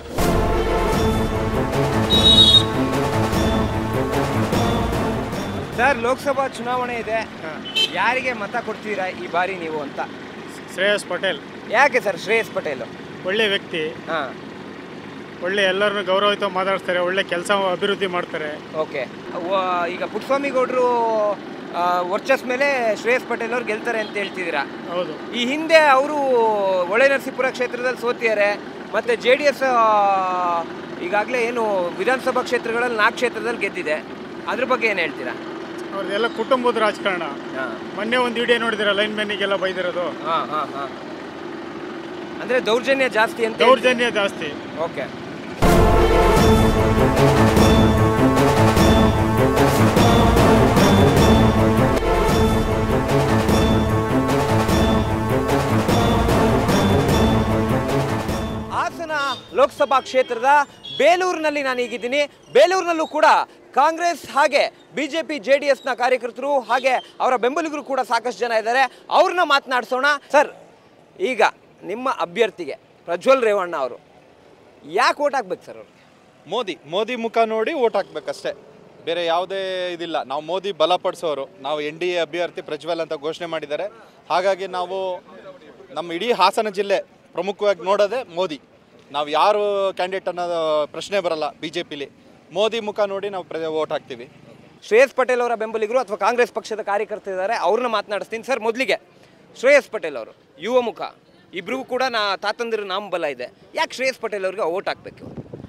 ಸರ್ ಲೋಕಸಭಾ ಚುನಾವಣೆ ಇದೆ ಯಾರಿಗೆ ಮತ ಕೊಡ್ತೀರಾ ಈ ಬಾರಿ ನೀವು ಅಂತ ಶ್ರೇಯಸ್ ಪಟೇಲ್ ಯಾಕೆ ಸರ್ ಶ್ರೇಯಸ್ ಪಟೇಲ್ ಒಳ್ಳೆ ವ್ಯಕ್ತಿ ಹಾಂ ಒಳ್ಳೆ ಎಲ್ಲರನ್ನು ಗೌರವಯುತ ಮಾತಾಡ್ತಾರೆ ಒಳ್ಳೆ ಕೆಲಸ ಅಭಿವೃದ್ಧಿ ಮಾಡ್ತಾರೆ ಓಕೆ ಈಗ ಪುಟ್ಟಸ್ವಾಮಿ ಗೌಡರು ವರ್ಚಸ್ ಮೇಲೆ ಶ್ರೇಯಸ್ ಪಟೇಲ್ ಅವ್ರು ಗೆಲ್ತಾರೆ ಅಂತ ಹೇಳ್ತಿದ್ದೀರಾ ಹೌದು ಈ ಹಿಂದೆ ಅವರು ಒಳ್ಳೆ ನರಸೀಪುರ ಕ್ಷೇತ್ರದಲ್ಲಿ ಸೋತಿದ್ದಾರೆ ಮತ್ತೆ ಜೆ ಡಿ ಎಸ್ ಈಗಾಗಲೇ ಏನು ವಿಧಾನಸಭಾ ಕ್ಷೇತ್ರಗಳಲ್ಲಿ ನಾಲ್ಕು ಕ್ಷೇತ್ರದಲ್ಲಿ ಗೆದ್ದಿದೆ ಅದ್ರ ಬಗ್ಗೆ ಏನು ಹೇಳ್ತೀರಾ ಅವ್ರದ್ದೆಲ್ಲ ಕುಟುಂಬದ ರಾಜಕಾರಣ ಮೊನ್ನೆ ಒಂದು ವಿಡಿಯೋ ನೋಡಿದಿರ ಲೈನ್ ಮ್ಯಾನಿಗೆಲ್ಲ ಬೈದಿರೋದು ಅಂದ್ರೆ ದೌರ್ಜನ್ಯ ಜಾಸ್ತಿ ಅಂತ ದೌರ್ಜನ್ಯ ಜಾಸ್ತಿ ಓಕೆ ಹಾಸನ ಲೋಕಸಭಾ ಕ್ಷೇತ್ರದ ಬೇಲೂರಿನಲ್ಲಿ ನಾನು ಈಗಿದ್ದೀನಿ ಬೇಲೂರಿನಲ್ಲೂ ಕೂಡ ಕಾಂಗ್ರೆಸ್ ಹಾಗೆ ಬಿಜೆಪಿ ಜೆ ಡಿ ಎಸ್ನ ಕಾರ್ಯಕರ್ತರು ಹಾಗೆ ಅವರ ಬೆಂಬಲಿಗರು ಕೂಡ ಸಾಕಷ್ಟು ಜನ ಇದ್ದಾರೆ ಅವ್ರನ್ನ ಮಾತನಾಡಿಸೋಣ ಸರ್ ಈಗ ನಿಮ್ಮ ಅಭ್ಯರ್ಥಿಗೆ ಪ್ರಜ್ವಲ್ ರೇವಣ್ಣ ಅವರು ಯಾಕೆ ಓಟ್ ಹಾಕ್ಬೇಕು ಸರ್ ಅವ್ರು ಮೋದಿ ಮೋದಿ ಮುಖ ನೋಡಿ ಓಟ್ ಹಾಕ್ಬೇಕಷ್ಟೇ ಬೇರೆ ಯಾವುದೇ ಇದಿಲ್ಲ ನಾವು ಮೋದಿ ಬಲಪಡಿಸೋರು ನಾವು ಎನ್ ಡಿ ಎ ಅಭ್ಯರ್ಥಿ ಪ್ರಜ್ವಲ್ ಅಂತ ಘೋಷಣೆ ಮಾಡಿದ್ದಾರೆ ಹಾಗಾಗಿ ನಾವು ನಮ್ಮ ಇಡೀ ಹಾಸನ ಜಿಲ್ಲೆ ಪ್ರಮುಖವಾಗಿ ನೋಡೋದೇ ಮೋದಿ ನಾವು ಯಾರು ಕ್ಯಾಂಡಿಡೇಟ್ ಅನ್ನೋದು ಪ್ರಶ್ನೆ ಬರಲ್ಲ ಬಿ ಜೆ ಪಿಲಿ ಮೋದಿ ಮುಖ ನೋಡಿ ನಾವು ಪ್ರ ಓಟ್ ಹಾಕ್ತೀವಿ ಶ್ರೇಯಸ್ ಪಟೇಲ್ ಅವರ ಬೆಂಬಲಿಗರು ಅಥವಾ ಕಾಂಗ್ರೆಸ್ ಪಕ್ಷದ ಕಾರ್ಯಕರ್ತರು ಇದ್ದಾರೆ ಅವ್ರನ್ನ ಮಾತನಾಡಿಸ್ತೀನಿ ಸರ್ ಮೊದಲಿಗೆ ಶ್ರೇಯಸ್ ಪಟೇಲ್ ಅವರು ಯುವ ಮುಖ ಇಬ್ರಿಗೂ ಕೂಡ ನಾ ತಾತಂದಿರ ನಾಮಬಲ ಇದೆ ಯಾಕೆ ಶ್ರೇಯಸ್ ಪಟೇಲ್ ಅವ್ರಿಗೆ ಓಟ್ ಹಾಕ್ಬೇಕು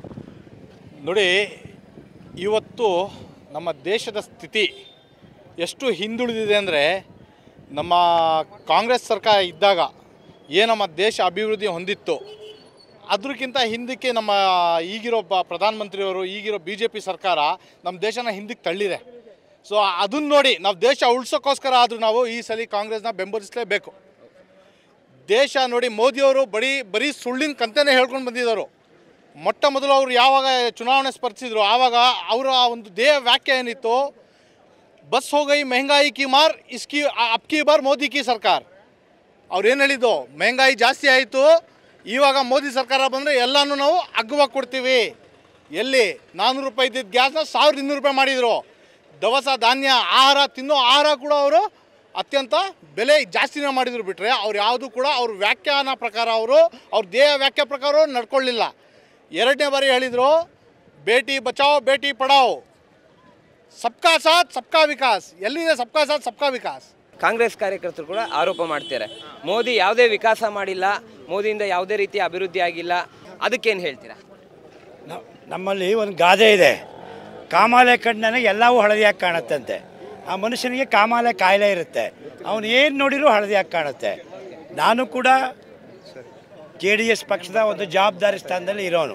ನೋಡಿ ಇವತ್ತು ನಮ್ಮ ದೇಶದ ಸ್ಥಿತಿ ಎಷ್ಟು ಹಿಂದುಳಿದಿದೆ ಅಂದರೆ ನಮ್ಮ ಕಾಂಗ್ರೆಸ್ ಸರ್ಕಾರ ಇದ್ದಾಗ ಏನು ನಮ್ಮ ದೇಶ ಅಭಿವೃದ್ಧಿ ಹೊಂದಿತ್ತು ಅದಕ್ಕಿಂತ ಹಿಂದಕ್ಕೆ ನಮ್ಮ ಈಗಿರೋ ಬ ಪ್ರಧಾನಮಂತ್ರಿಯವರು ಈಗಿರೋ ಬಿ ಜೆ ಪಿ ಸರ್ಕಾರ ನಮ್ಮ ದೇಶನ ಹಿಂದಕ್ಕೆ ತಳ್ಳಿದೆ ಸೊ ಅದನ್ನ ನೋಡಿ ನಾವು ದೇಶ ಉಳ್ಸೋಕ್ಕೋಸ್ಕರ ಆದರೂ ನಾವು ಈ ಸಲ ಕಾಂಗ್ರೆಸ್ನ ಬೆಂಬಲಿಸಲೇಬೇಕು ದೇಶ ನೋಡಿ ಮೋದಿಯವರು ಬರೀ ಬರೀ ಸುಳ್ಳಿನ ಕಂತೆನೇ ಹೇಳ್ಕೊಂಡು ಬಂದಿದ್ದರು ಮೊಟ್ಟ ಮೊದಲು ಅವರು ಯಾವಾಗ ಚುನಾವಣೆ ಸ್ಪರ್ಧಿಸಿದ್ರು ಆವಾಗ ಅವರ ಒಂದು ದೇಹ ವ್ಯಾಖ್ಯೆ ಏನಿತ್ತು ಬಸ್ ಹೋಗೈ ಮೆಹಂಗಾಯಿ ಕಿ ಮಾರ್ ಇಸ್ಕಿ ಅಪ್ಕಿ ಬಾರ್ ಮೋದಿ ಕಿ ಸರ್ಕಾರ ಅವ್ರು ಏನು ಹೇಳಿದ್ದು ಮೆಹಂಗಾಯಿ ಜಾಸ್ತಿ ಆಯಿತು ಇವಾಗ ಮೋದಿ ಸರ್ಕಾರ ಬಂದರೆ ಎಲ್ಲನೂ ನಾವು ಅಗ್ಗವಾಗಿ ಕೊಡ್ತೀವಿ ಎಲ್ಲಿ ನಾನ್ನೂರು ರೂಪಾಯಿ ಇದ್ದಿದ್ದು ಗ್ಯಾಸ್ನ ಸಾವಿರದ ಇನ್ನೂರು ರೂಪಾಯಿ ಮಾಡಿದರು ದವಸ ಧಾನ್ಯ ಆಹಾರ ತಿನ್ನೋ ಆಹಾರ ಕೂಡ ಅವರು ಅತ್ಯಂತ ಬೆಲೆ ಜಾಸ್ತಿನೇ ಮಾಡಿದ್ರು ಬಿಟ್ಟರೆ ಅವ್ರು ಯಾವುದು ಕೂಡ ಅವ್ರ ವ್ಯಾಖ್ಯಾನ ಪ್ರಕಾರ ಅವರು ಅವ್ರ ದೇಹ ವ್ಯಾಖ್ಯೆ ಪ್ರಕಾರ ಅವ್ರು ನಡ್ಕೊಳ್ಳಿಲ್ಲ ಎರಡನೇ ಬಾರಿ ಹೇಳಿದರು ಬೇಟಿ ಬಚಾವ್ ಬೇಟಿ ಪಡಾವ್ ಸಬ್ಕಾ ಸಾಥ್ ಸಬ್ಕಾ ವಿಕಾಸ್ ಎಲ್ಲಿದೆ ಸಬ್ಕಾ ಸಾಥ್ ಸಬ್ಕಾ ವಿಕಾಸ್ ಕಾಂಗ್ರೆಸ್ ಕಾರ್ಯಕರ್ತರು ಕೂಡ ಆರೋಪ ಮಾಡ್ತಾರೆ ಮೋದಿ ಯಾವುದೇ ವಿಕಾಸ ಮಾಡಿಲ್ಲ ಮೋದಿಯಿಂದ ಯಾವುದೇ ರೀತಿಯ ಅಭಿವೃದ್ಧಿ ಆಗಿಲ್ಲ ಅದಕ್ಕೇನು ಹೇಳ್ತೀರಾ ನಮ್ಮಲ್ಲಿ ಒಂದು ಗಾದೆ ಇದೆ ಕಾಮಾಲೆ ಕಣ್ಣನಿಗೆ ಎಲ್ಲವೂ ಹಳದಿಯಾಗಿ ಕಾಣುತ್ತಂತೆ ಆ ಮನುಷ್ಯನಿಗೆ ಕಾಮಾಲೆ ಕಾಯಿಲೆ ಇರುತ್ತೆ ಅವನು ಏನು ನೋಡಿರೂ ಹಳದಿಯಾಗಿ ಕಾಣುತ್ತೆ ನಾನು ಕೂಡ ಜೆ ಡಿ ಎಸ್ ಪಕ್ಷದ ಒಂದು ಜವಾಬ್ದಾರಿ ಸ್ಥಾನದಲ್ಲಿ ಇರೋನು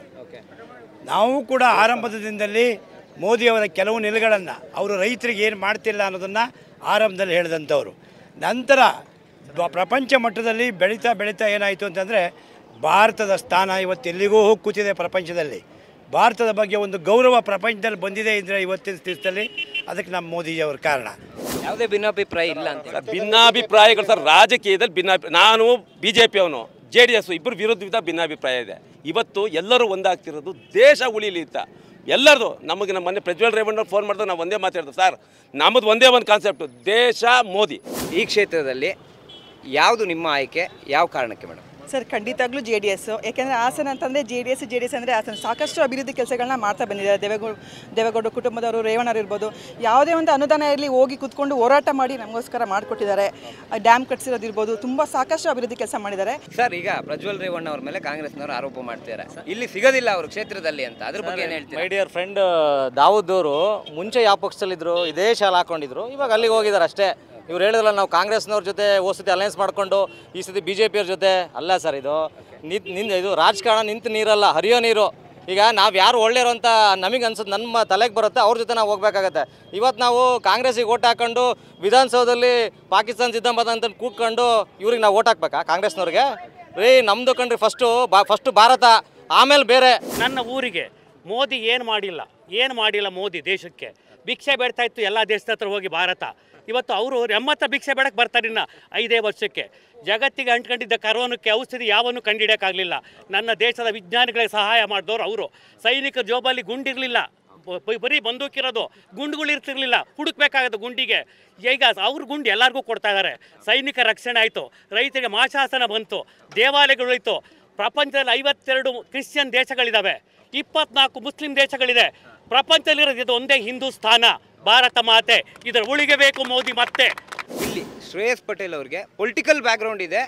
ನಾವು ಕೂಡ ಆರಂಭದ ದಿನದಲ್ಲಿ ಮೋದಿಯವರ ಕೆಲವು ನಿಲುಗಳನ್ನು ಅವರು ರೈತರಿಗೆ ಏನು ಮಾಡ್ತಿಲ್ಲ ಅನ್ನೋದನ್ನು ಆರಂಭದಲ್ಲಿ ಹೇಳಿದಂಥವ್ರು ನಂತರ ಬ- ಪ್ರಪಂಚ ಮಟ್ಟದಲ್ಲಿ ಬೆಳೀತಾ ಬೆಳೀತಾ ಏನಾಯಿತು ಅಂತಂದರೆ ಭಾರತದ ಸ್ಥಾನ ಇವತ್ತು ಎಲ್ಲಿಗೂ ಹೋಗಿ ಕೂತಿದೆ ಪ್ರಪಂಚದಲ್ಲಿ ಭಾರತದ ಬಗ್ಗೆ ಒಂದು ಗೌರವ ಪ್ರಪಂಚದಲ್ಲಿ ಬಂದಿದೆ ಅಂದರೆ ಇವತ್ತಿನ ಸ್ಥಿತಿಯಲ್ಲಿ ಅದಕ್ಕೆ ನಮ್ಮ ಮೋದಿಜಿಯವ್ರ ಕಾರಣ ಯಾವುದೇ ಭಿನ್ನಾಭಿಪ್ರಾಯ ಇಲ್ಲ ಅಂತ ಭಿನ್ನಾಭಿಪ್ರಾಯಗಳು ಸರ್ ರಾಜಕೀಯದಲ್ಲಿ ಭಿನ್ನಾಭಿ ನಾನು ಬಿ ಜೆ ಪಿ ಅವನು ಜೆ ಡಿ ಎಸ್ ಇಬ್ಬರು ವಿರುದ್ಧ ಭಿನ್ನಾಭಿಪ್ರಾಯ ಇದೆ ಇವತ್ತು ಎಲ್ಲರೂ ಒಂದಾಗ್ತಿರೋದು ದೇಶ ಉಳಿಲಿ ಅಂತ ಎಲ್ಲರದು ನಮಗೆ ನಮ್ಮ ಮೊನ್ನೆ ಪ್ರಜ್ವಲ್ ರೇವಣ್ಣ ಫೋನ್ ಮಾಡಿದಾಗ ನಾವು ಒಂದೇ ಮಾತಾಡ್ತೀವಿ ಸರ್ ನಮ್ಮದು ಒಂದೇ ಒಂದು ಕಾನ್ಸೆಪ್ಟು ದೇಶ ಮೋದಿ ಈ ಕ್ಷೇತ್ರದಲ್ಲಿ ಯಾವುದು ನಿಮ್ಮ ಆಯ್ಕೆ ಯಾವ ಕಾರಣಕ್ಕೆ ಮೇಡಮ್ ಸರ್ ಖಂಡಿತವಾಗ್ಲೂ ಜೆ ಡಿ ಎಸ್ ಯಾಕೆಂದರೆ ಹಾಸನ ಅಂತಂದರೆ J D S J D S ಅಂದರೆ ಹಾಸನ ಸಾಕಷ್ಟು ಅಭಿವೃದ್ಧಿ ಕೆಲಸಗಳನ್ನ ಮಾಡ್ತಾ ಬಂದಿದ್ದಾರೆ ದೇವೇಗೌಡ ದೇವೇಗೌಡ ಕುಟುಂಬದವರು ರೇವಣ್ಣರು ಇರ್ಬೋದು ಯಾವುದೇ ಒಂದು ಅನುದಾನ ಇರಲಿ ಹೋಗಿ ಕುತ್ಕೊಂಡು ಹೋರಾಟ ಮಾಡಿ ನಮಗೋಸ್ಕರ ಮಾಡಿಕೊಟ್ಟಿದ್ದಾರೆ ಡ್ಯಾಮ್ ಕಟ್ಸಿರೋದಿರ್ಬೋದು ತುಂಬ ಸಾಕಷ್ಟು ಅಭಿವೃದ್ಧಿ ಕೆಲಸ ಮಾಡಿದ್ದಾರೆ ಸರ್ ಈಗ ಪ್ರಜ್ವಲ್ ರೇವಣ್ಣ ಅವ್ರ ಮೇಲೆ ಕಾಂಗ್ರೆಸ್ನವರು ಆರೋಪ ಮಾಡ್ತಿದ್ದಾರೆ ಇಲ್ಲಿ ಸಿಗೋದಿಲ್ಲ ಅವರು ಕ್ಷೇತ್ರದಲ್ಲಿ ಅಂತ ಅದ್ರ ಬಗ್ಗೆ ಏನು ಹೇಳ್ತೀರಾ ಮೈ ಡಿಯರ್ ಫ್ರೆಂಡ್ ದಾವೂದ್ ಅವರು ಮುಂಚೆ ಯಾವ ಪಕ್ಷದಲ್ಲಿದ್ದರು ಇದೇ ಶಾಲೆ ಹಾಕೊಂಡಿದ್ರು ಇವಾಗ ಅಲ್ಲಿಗೆ ಹೋಗಿದ್ದಾರೆ ಅಷ್ಟೇ ಇವ್ರು ಹೇಳಿದ್ರಲ್ಲ ನಾವು ಕಾಂಗ್ರೆಸ್ನವ್ರ ಜೊತೆ ಹೋದ ಸತಿ ಅಲಯನ್ಸ್ ಮಾಡಿಕೊಂಡು ಈ ಸತಿ ಬಿ ಜೆ ಪಿಯವ್ರ ಜೊತೆ ಅಲ್ಲ ಸರ್ ಇದು ನಿಂತ್ ನಿಂದ ಇದು ರಾಜಕಾರಣ ನಿಂತು ನೀರಲ್ಲ ಹರಿಯೋ ನೀರು ಈಗ ನಾವು ಯಾರು ಒಳ್ಳೆಯರು ಅಂತ ನಮಗೆ ಅನ್ಸುತ್ತೆ ನಮ್ಮ ತಲೆಗೆ ಬರುತ್ತೆ ಅವ್ರ ಜೊತೆ ನಾವು ಹೋಗ್ಬೇಕಾಗತ್ತೆ ಇವತ್ತು ನಾವು ಕಾಂಗ್ರೆಸ್ಸಿಗೆ ಓಟ್ ಹಾಕೊಂಡು ವಿಧಾನಸೌಧದಲ್ಲಿ ಪಾಕಿಸ್ತಾನ ಜಿಂದಾಬಾದ್ ಅಂತ ಕೂತ್ಕೊಂಡು ಇವ್ರಿಗೆ ನಾವು ಓಟ್ ಹಾಕ್ಬೇಕಾ ಕಾಂಗ್ರೆಸ್ನವ್ರಿಗೆ ರೀ ನಮ್ಮದು ಕಣ್ರಿ ಫಸ್ಟು ಬಾ ಫಸ್ಟು ಭಾರತ ಆಮೇಲೆ ಬೇರೆ ನನ್ನ ಊರಿಗೆ ಮೋದಿ ಏನು ಮಾಡಿಲ್ಲ ಏನು ಮಾಡಿಲ್ಲ ಮೋದಿ ದೇಶಕ್ಕೆ ಭಿಕ್ಷೆ ಬೇಡ್ತಾ ಇತ್ತು ಎಲ್ಲ ದೇಶದ ಹತ್ರ ಹೋಗಿ ಭಾರತ ಇವತ್ತು ಅವರು ಎಮ್ಮತ್ತ ಭಿಕ್ಷೆ ಬೇಡಕ್ಕೆ ಬರ್ತಾರೆ ಇನ್ನು ಐದೇ ವರ್ಷಕ್ಕೆ ಜಗತ್ತಿಗೆ ಅಂಟ್ಕೊಂಡಿದ್ದ ಕರೋನಕ್ಕೆ ಔಷಧಿ ಯಾವನ್ನು ಕಂಡಿಡಿಯೋಕ್ಕಾಗಲಿಲ್ಲ ನನ್ನ ದೇಶದ ವಿಜ್ಞಾನಿಗಳಿಗೆ ಸಹಾಯ ಮಾಡಿದವರು ಅವರು ಸೈನಿಕರ ಜೋಬಲ್ಲಿ ಗುಂಡಿರಲಿಲ್ಲ ಬರೀ ಬಂದೂಕಿರೋದು ಗುಂಡುಗಳು ಇರ್ತಿರ್ಲಿಲ್ಲ ಹುಡುಕ್ಬೇಕಾಗತ್ತೆ ಗುಂಡಿಗೆ ಈಗ ಅವ್ರ ಗುಂಡು ಎಲ್ಲರಿಗೂ ಕೊಡ್ತಾ ಇದ್ದಾರೆ ಸೈನಿಕ ರಕ್ಷಣೆ ಆಯಿತು ರೈತರಿಗೆ ಮಾಶಾಸನ ಬಂತು ದೇವಾಲಯಗಳು ಹೋಯ್ತು ಪ್ರಪಂಚದಲ್ಲಿ ಐವತ್ತೆರಡು ಕ್ರಿಶ್ಚಿಯನ್ ದೇಶಗಳಿದ್ದಾವೆ ಇಪ್ಪತ್ನಾಲ್ಕು ಮುಸ್ಲಿಂ ದೇಶಗಳಿದೆ ಪ್ರಪಂಚದಲ್ಲಿರೋದು ಇದು ಒಂದೇ ಹಿಂದೂಸ್ತಾನ ಭಾರತ ಮಾತೆ ಇದರ ಉಳಿಗೆ ಬೇಕು ಮೋದಿ ಮತ್ತೆ ಇಲ್ಲಿ ಶ್ರೇಯಸ್ ಪಟೇಲ್ ಅವ್ರಿಗೆ ಪೊಲಿಟಿಕಲ್ ಬ್ಯಾಕ್ಗ್ರೌಂಡ್ ಇದೆ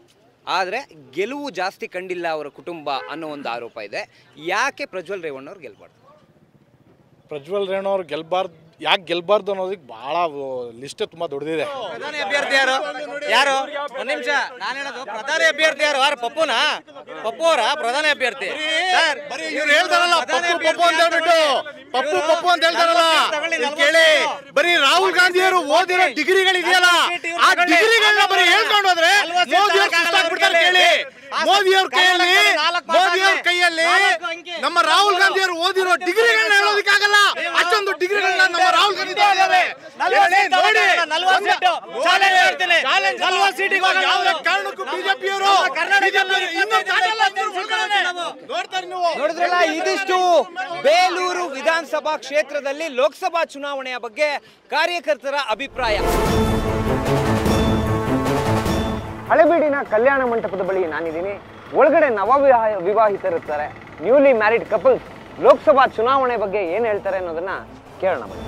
ಆದರೆ ಗೆಲುವು ಜಾಸ್ತಿ ಕಂಡಿಲ್ಲ ಅವರ ಕುಟುಂಬ ಅನ್ನೋ ಒಂದು ಆರೋಪ ಇದೆ ಯಾಕೆ ಪ್ರಜ್ವಲ್ ರೇವಣ್ಣ ಅವ್ರು ಗೆಲ್ಬಾರ್ದು ಪ್ರಜ್ವಲ್ ರೇವಣ್ಣ ಅವ್ರು ಗೆಲ್ಬಾರ್ದು ಯಾಕೆ ಗೆಲ್ಬಾರ್ದು ಅನ್ನೋದಕ್ಕೆ ಭಾಳ ಲಿಸ್ಟ್ ತುಂಬ ದೊಡ್ಡದಿದೆ ಪ್ರಧಾನಿ ಅಭ್ಯರ್ಥಿ ಯಾರು ಯಾರು ಒಂದ್ ನಿಮಿಷ ನಾನು ಹೇಳೋದು ಪ್ರಧಾನಿ ಅಭ್ಯರ್ಥಿ ಯಾರು ಯಾರು ಪಪ್ಪುನಾ ಪಪ್ಪು ಅವರ ಪ್ರಧಾನಿ ಅಭ್ಯರ್ಥಿ ಸರ್ ಇವ್ರು ಹೇಳ್ತಾರಲ್ಲ ಪಪ್ಪು ಪಪ್ಪು ಅಂತ ಹೇಳ್ಬಿಟ್ಟು ಪಪ್ಪು ಪಪ್ಪು ಅಂತ ಹೇಳ್ತಾರಲ್ಲ ಇಲ್ಲಿ ಕೇಳಿ ಬರೀ ರಾಹುಲ್ ಗಾಂಧಿಯವರು ಓದಿರೋ ಡಿಗ್ರಿಗಳಿದೆಯಲ್ಲ ಆ ಡಿಗ್ರಿಗಳನ್ನ ಬರೀ ಹೇಳ್ಕೊಂಡು ಹೋದ್ರೆ ಮೋದಿ ಅವ್ರು ಸುಸ್ತಾಗ್ಬಿಡ್ತಾರೆ ಕೇಳಿ ಮೋದಿ ಅವ್ರ ಕೈಯಲ್ಲಿ ಮೋದಿ ಅವ್ರ ಕೈಯಲ್ಲಿ ನಮ್ಮ ರಾಹುಲ್ ಗಾಂಧಿ ಅವರು ಓದಿರೋ ಡಿಗ್ರಿಗಳನ್ನ ಹೇಳೋದಕ್ಕಾಗಲ್ಲ ಅಷ್ಟೊಂದು ಡಿಗ್ರಿಗಳನ್ನ ನಮ್ಮ ರಾಹುಲ್ ಗಾಂಧಿ ಇದ್ದಾರೆ. ಹೇಳಿ, ನೋಡಿ ಇವಾಗ ಯಾವುದೇ ಕಾರಣಕ್ಕೂ ಬಿಜೆಪಿಯವರು ನೋಡ್ತಾರೆ ನೀವು ನೋಡಿದ್ರಲ್ಲ ಇದಿಷ್ಟು ಬೇಲೂರು ವಿಧಾನಸಭಾ ಕ್ಷೇತ್ರದಲ್ಲಿ ಲೋಕಸಭಾ ಚುನಾವಣೆಯ ಬಗ್ಗೆ ಕಾರ್ಯಕರ್ತರ ಅಭಿಪ್ರಾಯ ಹಳೆಬೀಡಿನ ಕಲ್ಯಾಣ ಮಂಟಪದ ಬಳಿ ನಾನಿದ್ದೀನಿ ಒಳಗಡೆ ನವವಿವಾಹ ವಿವಾಹಿತರಿರ್ತಾರೆ ನ್ಯೂಲಿ ಮ್ಯಾರಿಡ್ ಕಪಲ್ಸ್ ಲೋಕಸಭಾ ಚುನಾವಣೆ ಬಗ್ಗೆ ಏನು ಹೇಳ್ತಾರೆ ಅನ್ನೋದನ್ನ ಕೇಳೋಣ ಬನ್ನಿ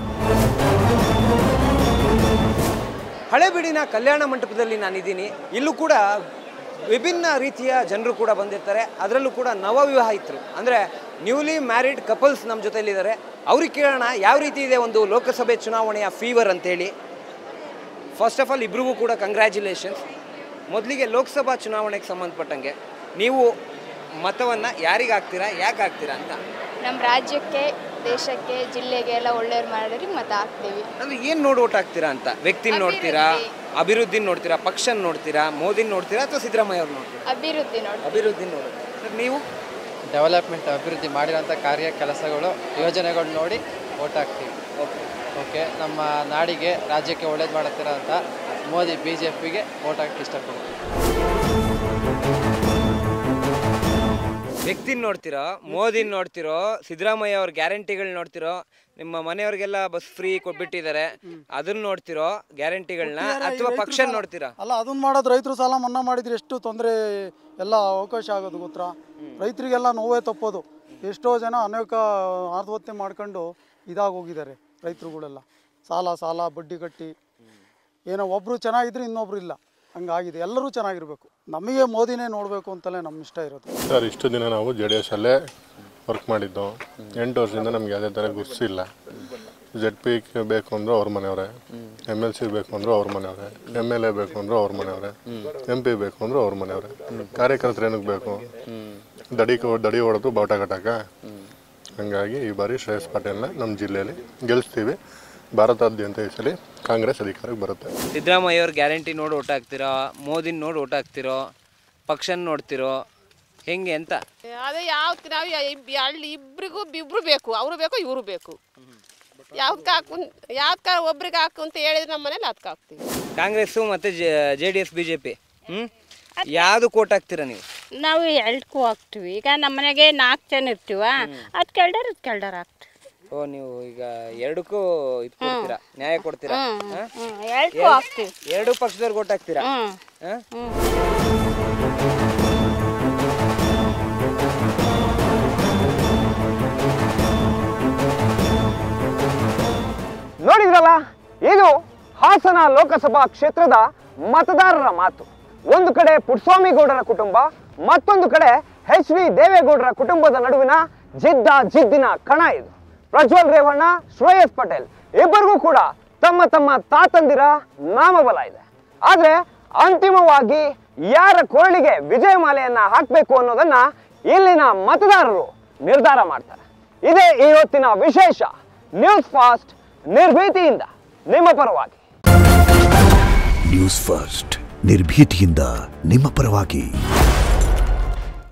ಹಳೆಬೀಡಿನ ಕಲ್ಯಾಣ ಮಂಟಪದಲ್ಲಿ ನಾನಿದ್ದೀನಿ ಇಲ್ಲೂ ಕೂಡ ವಿಭಿನ್ನ ರೀತಿಯ ಜನರು ಕೂಡ ಬಂದಿರ್ತಾರೆ ಅದರಲ್ಲೂ ಕೂಡ ನವವಿವಾಹಿತರು ಅಂದರೆ ನ್ಯೂಲಿ ಮ್ಯಾರಿಡ್ ಕಪಲ್ಸ್ ನಮ್ಮ ಜೊತೆಲಿದ್ದಾರೆ ಅವ್ರಿಗೆ ಕೇಳೋಣ ಯಾವ ರೀತಿ ಇದೆ ಒಂದು ಲೋಕಸಭೆ ಚುನಾವಣೆಯ ಫೀವರ್ ಅಂತೇಳಿ ಫಸ್ಟ್ ಆಫ್ ಆಲ್ ಇಬ್ರಿಗೂ ಕೂಡ ಕಂಗ್ರ್ಯಾಚುಲೇಷನ್ಸ್ ಮೊದಲಿಗೆ ಲೋಕಸಭಾ ಚುನಾವಣೆಗೆ ಸಂಬಂಧಪಟ್ಟಂಗೆ ನೀವು ಮತವನ್ನು ಯಾರಿಗೆ ಹಾಕ್ತೀರಾ ಯಾಕೆ ಹಾಕ್ತೀರಾ ಅಂತ ನಮ್ಮ ರಾಜ್ಯಕ್ಕೆ ದೇಶಕ್ಕೆ ಜಿಲ್ಲೆಗೆ ಎಲ್ಲ ಒಳ್ಳೆಯವ್ರು ಮಾಡೋರಿಗೆ ಮತ ಹಾಕ್ತೀವಿ ಅಂದ್ರೆ ಏನು ನೋಡಿ ಓಟ್ ಹಾಕ್ತೀರಾ ಅಂತ ವ್ಯಕ್ತಿನ ನೋಡ್ತೀರಾ ಅಭಿವೃದ್ಧಿ ನೋಡ್ತೀರಾ ಪಕ್ಷನ ನೋಡ್ತೀರಾ ಮೋದಿನ ನೋಡ್ತೀರಾ ಅಥವಾ ಸಿದ್ದರಾಮಯ್ಯ ಅವ್ರು ನೋಡ್ತೀರಾ ಅಭಿವೃದ್ಧಿ ನೋಡಿ ಅಭಿವೃದ್ಧಿ ನೋಡ್ತೀರಾ ಸರ್, ನೀವು ಡೆವಲಪ್ಮೆಂಟ್ ಅಭಿವೃದ್ಧಿ ಮಾಡಿರೋಂಥ ಕಾರ್ಯ ಕೆಲಸಗಳು ಯೋಜನೆಗಳು ನೋಡಿ ಓಟ್ ಹಾಕ್ತೀವಿ ಓಕೆ ನಮ್ಮ ನಾಡಿಗೆ ರಾಜ್ಯಕ್ಕೆ ಒಳ್ಳೇದು ಮಾಡುತ್ತಿರೋ ಅಂತ ಮೋದಿ ಬಿ ಜೆ ಪಿಗೆ ಓಟ್ ಹಾಕಿ ಇಷ್ಟಪಡ್ತೀವಿ ವ್ಯಕ್ತಿನ ನೋಡ್ತಿರೋ ಮೋದಿನ ನೋಡ್ತಿರೋ ಸಿದ್ದರಾಮಯ್ಯ ಅವ್ರ ಗ್ಯಾರಂಟಿಗಳು ನೋಡ್ತಿರೋ ನಿಮ್ಮ ಮನೆಯವ್ರಿಗೆಲ್ಲ ಬಸ್ ಫ್ರೀ ಕೊಟ್ಬಿಟ್ಟಿದ್ದಾರೆ ಅದನ್ನ ನೋಡ್ತಿರೋ ಗ್ಯಾರಂಟಿಗಳನ್ನ ಅಥವಾ ಪಕ್ಷ ನೋಡ್ತೀರಾ ಅಲ್ಲ ಅದನ್ನ ಮಾಡೋದು ರೈತರು ಸಾಲ ಮನ್ನಾ ಮಾಡಿದ್ರೆ ಎಷ್ಟು ತೊಂದರೆ ಎಲ್ಲ ಅವಕಾಶ ಆಗೋದು ಗೊತ್ತಾ ರೈತರಿಗೆಲ್ಲ ನೋವೇ ತಪ್ಪೋದು ಎಷ್ಟೋ ಜನ ಅನೇಕ ಆತ್ಮಹತ್ಯೆ ಮಾಡ್ಕೊಂಡು ಇದಾಗಿ ಹೋಗಿದ್ದಾರೆ ರೈತರುಗಳೆಲ್ಲ ಸಾಲ ಸಾಲ ಬಡ್ಡಿ ಕಟ್ಟಿ ಏನೋ ಒಬ್ಬರು ಚೆನ್ನಾಗಿದ್ರೆ ಇನ್ನೊಬ್ರು ಇಲ್ಲ ಹಂಗಾಗಿದೆ ಎಲ್ಲರೂ ಚೆನ್ನಾಗಿರ್ಬೇಕು ನಮಗೆ ಮೋದಿನೇ ನೋಡಬೇಕು ಅಂತಲೇ ನಮ್ಮ ಇಷ್ಟ ಇರೋದು ಸರ್ ಇಷ್ಟು ದಿನ ನಾವು ಜೆ ಡಿ ಎಸ್ ಅಲ್ಲೇ ವರ್ಕ್ ಮಾಡಿದ್ದು ಎಂಟು ವರ್ಷದಿಂದ ನಮ್ಗೆ ಯಾವುದೇ ಥರ ಗುರ್ಸಿಲ್ಲ ಜೆಡ್ ಪಿ ಬೇಕು ಅಂದ್ರು ಅವ್ರ ಮನೆಯವರೇ ಎಮ್ ಎಲ್ ಸಿ ಬೇಕು ಅಂದ್ರು ಅವ್ರ ಮನೆಯವರೇ ಎಮ್ ಎಲ್ ಎ ಬೇಕು ಅಂದ್ರು ಅವ್ರ ಮನೆಯವರೇ ಎಂ ಪಿ ಬೇಕು ಅಂದ್ರು ಅವ್ರ ಮನೆಯವರೇ ಕಾರ್ಯಕರ್ತರು ಏನಕ್ಕೆ ಬೇಕು ದಡಿ ಕೊ- ದಡಿ ಹೊಡೆದು ಬಾವುಟ ಕಟ್ಟಾಕ ಹಂಗಾಗಿ ಈ ಬಾರಿ ಶ್ರೇಯಸ್ ಪಾಟೀಲ್ನ ನಮ್ಮ ಜಿಲ್ಲೆಯಲ್ಲಿ ಗೆಲ್ಲಿಸ್ತೀವಿ ಭಾರತಾದ್ಯಂತ ಈ ಸಲ ಕಾಂಗ್ರೆಸ್ ಅಧಿಕಾರಕ್ಕೆ ಬರುತ್ತೆ ಸಿದ್ದರಾಮಯ್ಯ ಅವ್ರ ಗ್ಯಾರಂಟಿ ನೋಡಿ ಓಟ್ ಹಾಕ್ತಿರೋ ಮೋದಿನ ನೋಡಿ ಓಟ್ ಹಾಕ್ತಿರೋ ಪಕ್ಷನ ನೋಡ್ತಿರೋ ಹೆಂಗೆ ಅಂತ ಅದೇ ಯಾವ ನಾವು ಅಲ್ಲಿ ಇಬ್ರಿಗೂ ಇಬ್ರು ಬೇಕು ಅವರು ಬೇಕು ಇವರು ಬೇಕು ಯಾವ್ದಕ್ಕೆ ಹಾಕು ಯಾವ್ದಕ್ಕ ಒಬ್ರಿಗೆ ಹಾಕು ಅಂತ ಹೇಳಿದ್ರೆ ನಮ್ಮ ಮನೇಲಿ ಅದಕ್ಕೆ ಹಾಕ್ತೀವಿ ಕಾಂಗ್ರೆಸ್ಸು ಮತ್ತು J D S B J P ಹ್ಞೂ ಯಾವ್ದಕ್ಕೆ ಓಟ್ ಹಾಕ್ತೀರಾ ನೀವು ನಾವು ಎರಡಕ್ಕೂ ಹಾಕ್ತೀವಿ ಈಗ ನಮ್ಮ ಮನೆಗೆ ನಾಲ್ಕು ಜನ ಇರ್ತೀವ ಅದು ಕೆಲ್ಡರ್ ಇದು ಕೆಲ್ಡರ್ ಹಾಕ್ತೀವಿ ಓ ನೀವು ಈಗ ಎರಡಕ್ಕೂ ಇದು ಕೊಡ್ತೀರಾ ನ್ಯಾಯ ಕೊಡ್ತೀರಾ ಹ್ಮ್, ಹಾ? ಹ್ಮ್, ಎರಡಕ್ಕೂ ಎರಡ್- ಹಾಕ್ತೀವಿ. ಎರಡು ಪಕ್ಷದವ್ರಿಗೆ ಓಟ್ ಹಾಕ್ತೀರಾ ಹ್ಮ್. ಹಾ? ನೋಡಿದ್ರಲ್ಲ ಇದು ಹಾಸನ ಲೋಕಸಭಾ ಕ್ಷೇತ್ರದ ಮತದಾರರ ಮಾತು ಒಂದು ಕಡೆ ಪುಟ್ಸ್ವಾಮಿ ಗೌಡರ ಕುಟುಂಬ ಮತ್ತೊಂದು ಕಡೆ ಎಚ್ ವಿ ದೇವೇಗೌಡರ ಕುಟುಂಬದ ನಡುವಿನ ಜಿದ್ದ ಜಿದ್ದಿನ ಕಣ ಇದು ಪ್ರಜ್ವಲ್ ರೇವಣ್ಣ ಶ್ರೇಯಸ್ ಪಟೇಲ್ ಇಬ್ಬರಿಗೂ ಕೂಡ ತಮ್ಮ ತಮ್ಮ ತಾತಂದಿರ ನಾಮಬಲ ಇದೆ ಆದ್ರೆ ಅಂತಿಮವಾಗಿ ಯಾರ ಕೊರಳಿಗೆ ವಿಜಯಮಾಲೆಯನ್ನ ಹಾಕಬೇಕು ಅನ್ನೋದನ್ನ ಇಲ್ಲಿನ ಮತದಾರರು ನಿರ್ಧಾರ ಮಾಡ್ತಾರೆ ಇದೇ ಈ ಹೊತ್ತಿನ ವಿಶೇಷ ನ್ಯೂಸ್ ಫಾಸ್ಟ್ ನಿರ್ಭೀತಿಯಿಂದ ನಿಮ್ಮ ಪರವಾಗಿ ನ್ಯೂಸ್ ಫಸ್ಟ್ ನಿರ್ಭೀತಿಯಿಂದ ನಿಮ್ಮ ಪರವಾಗಿ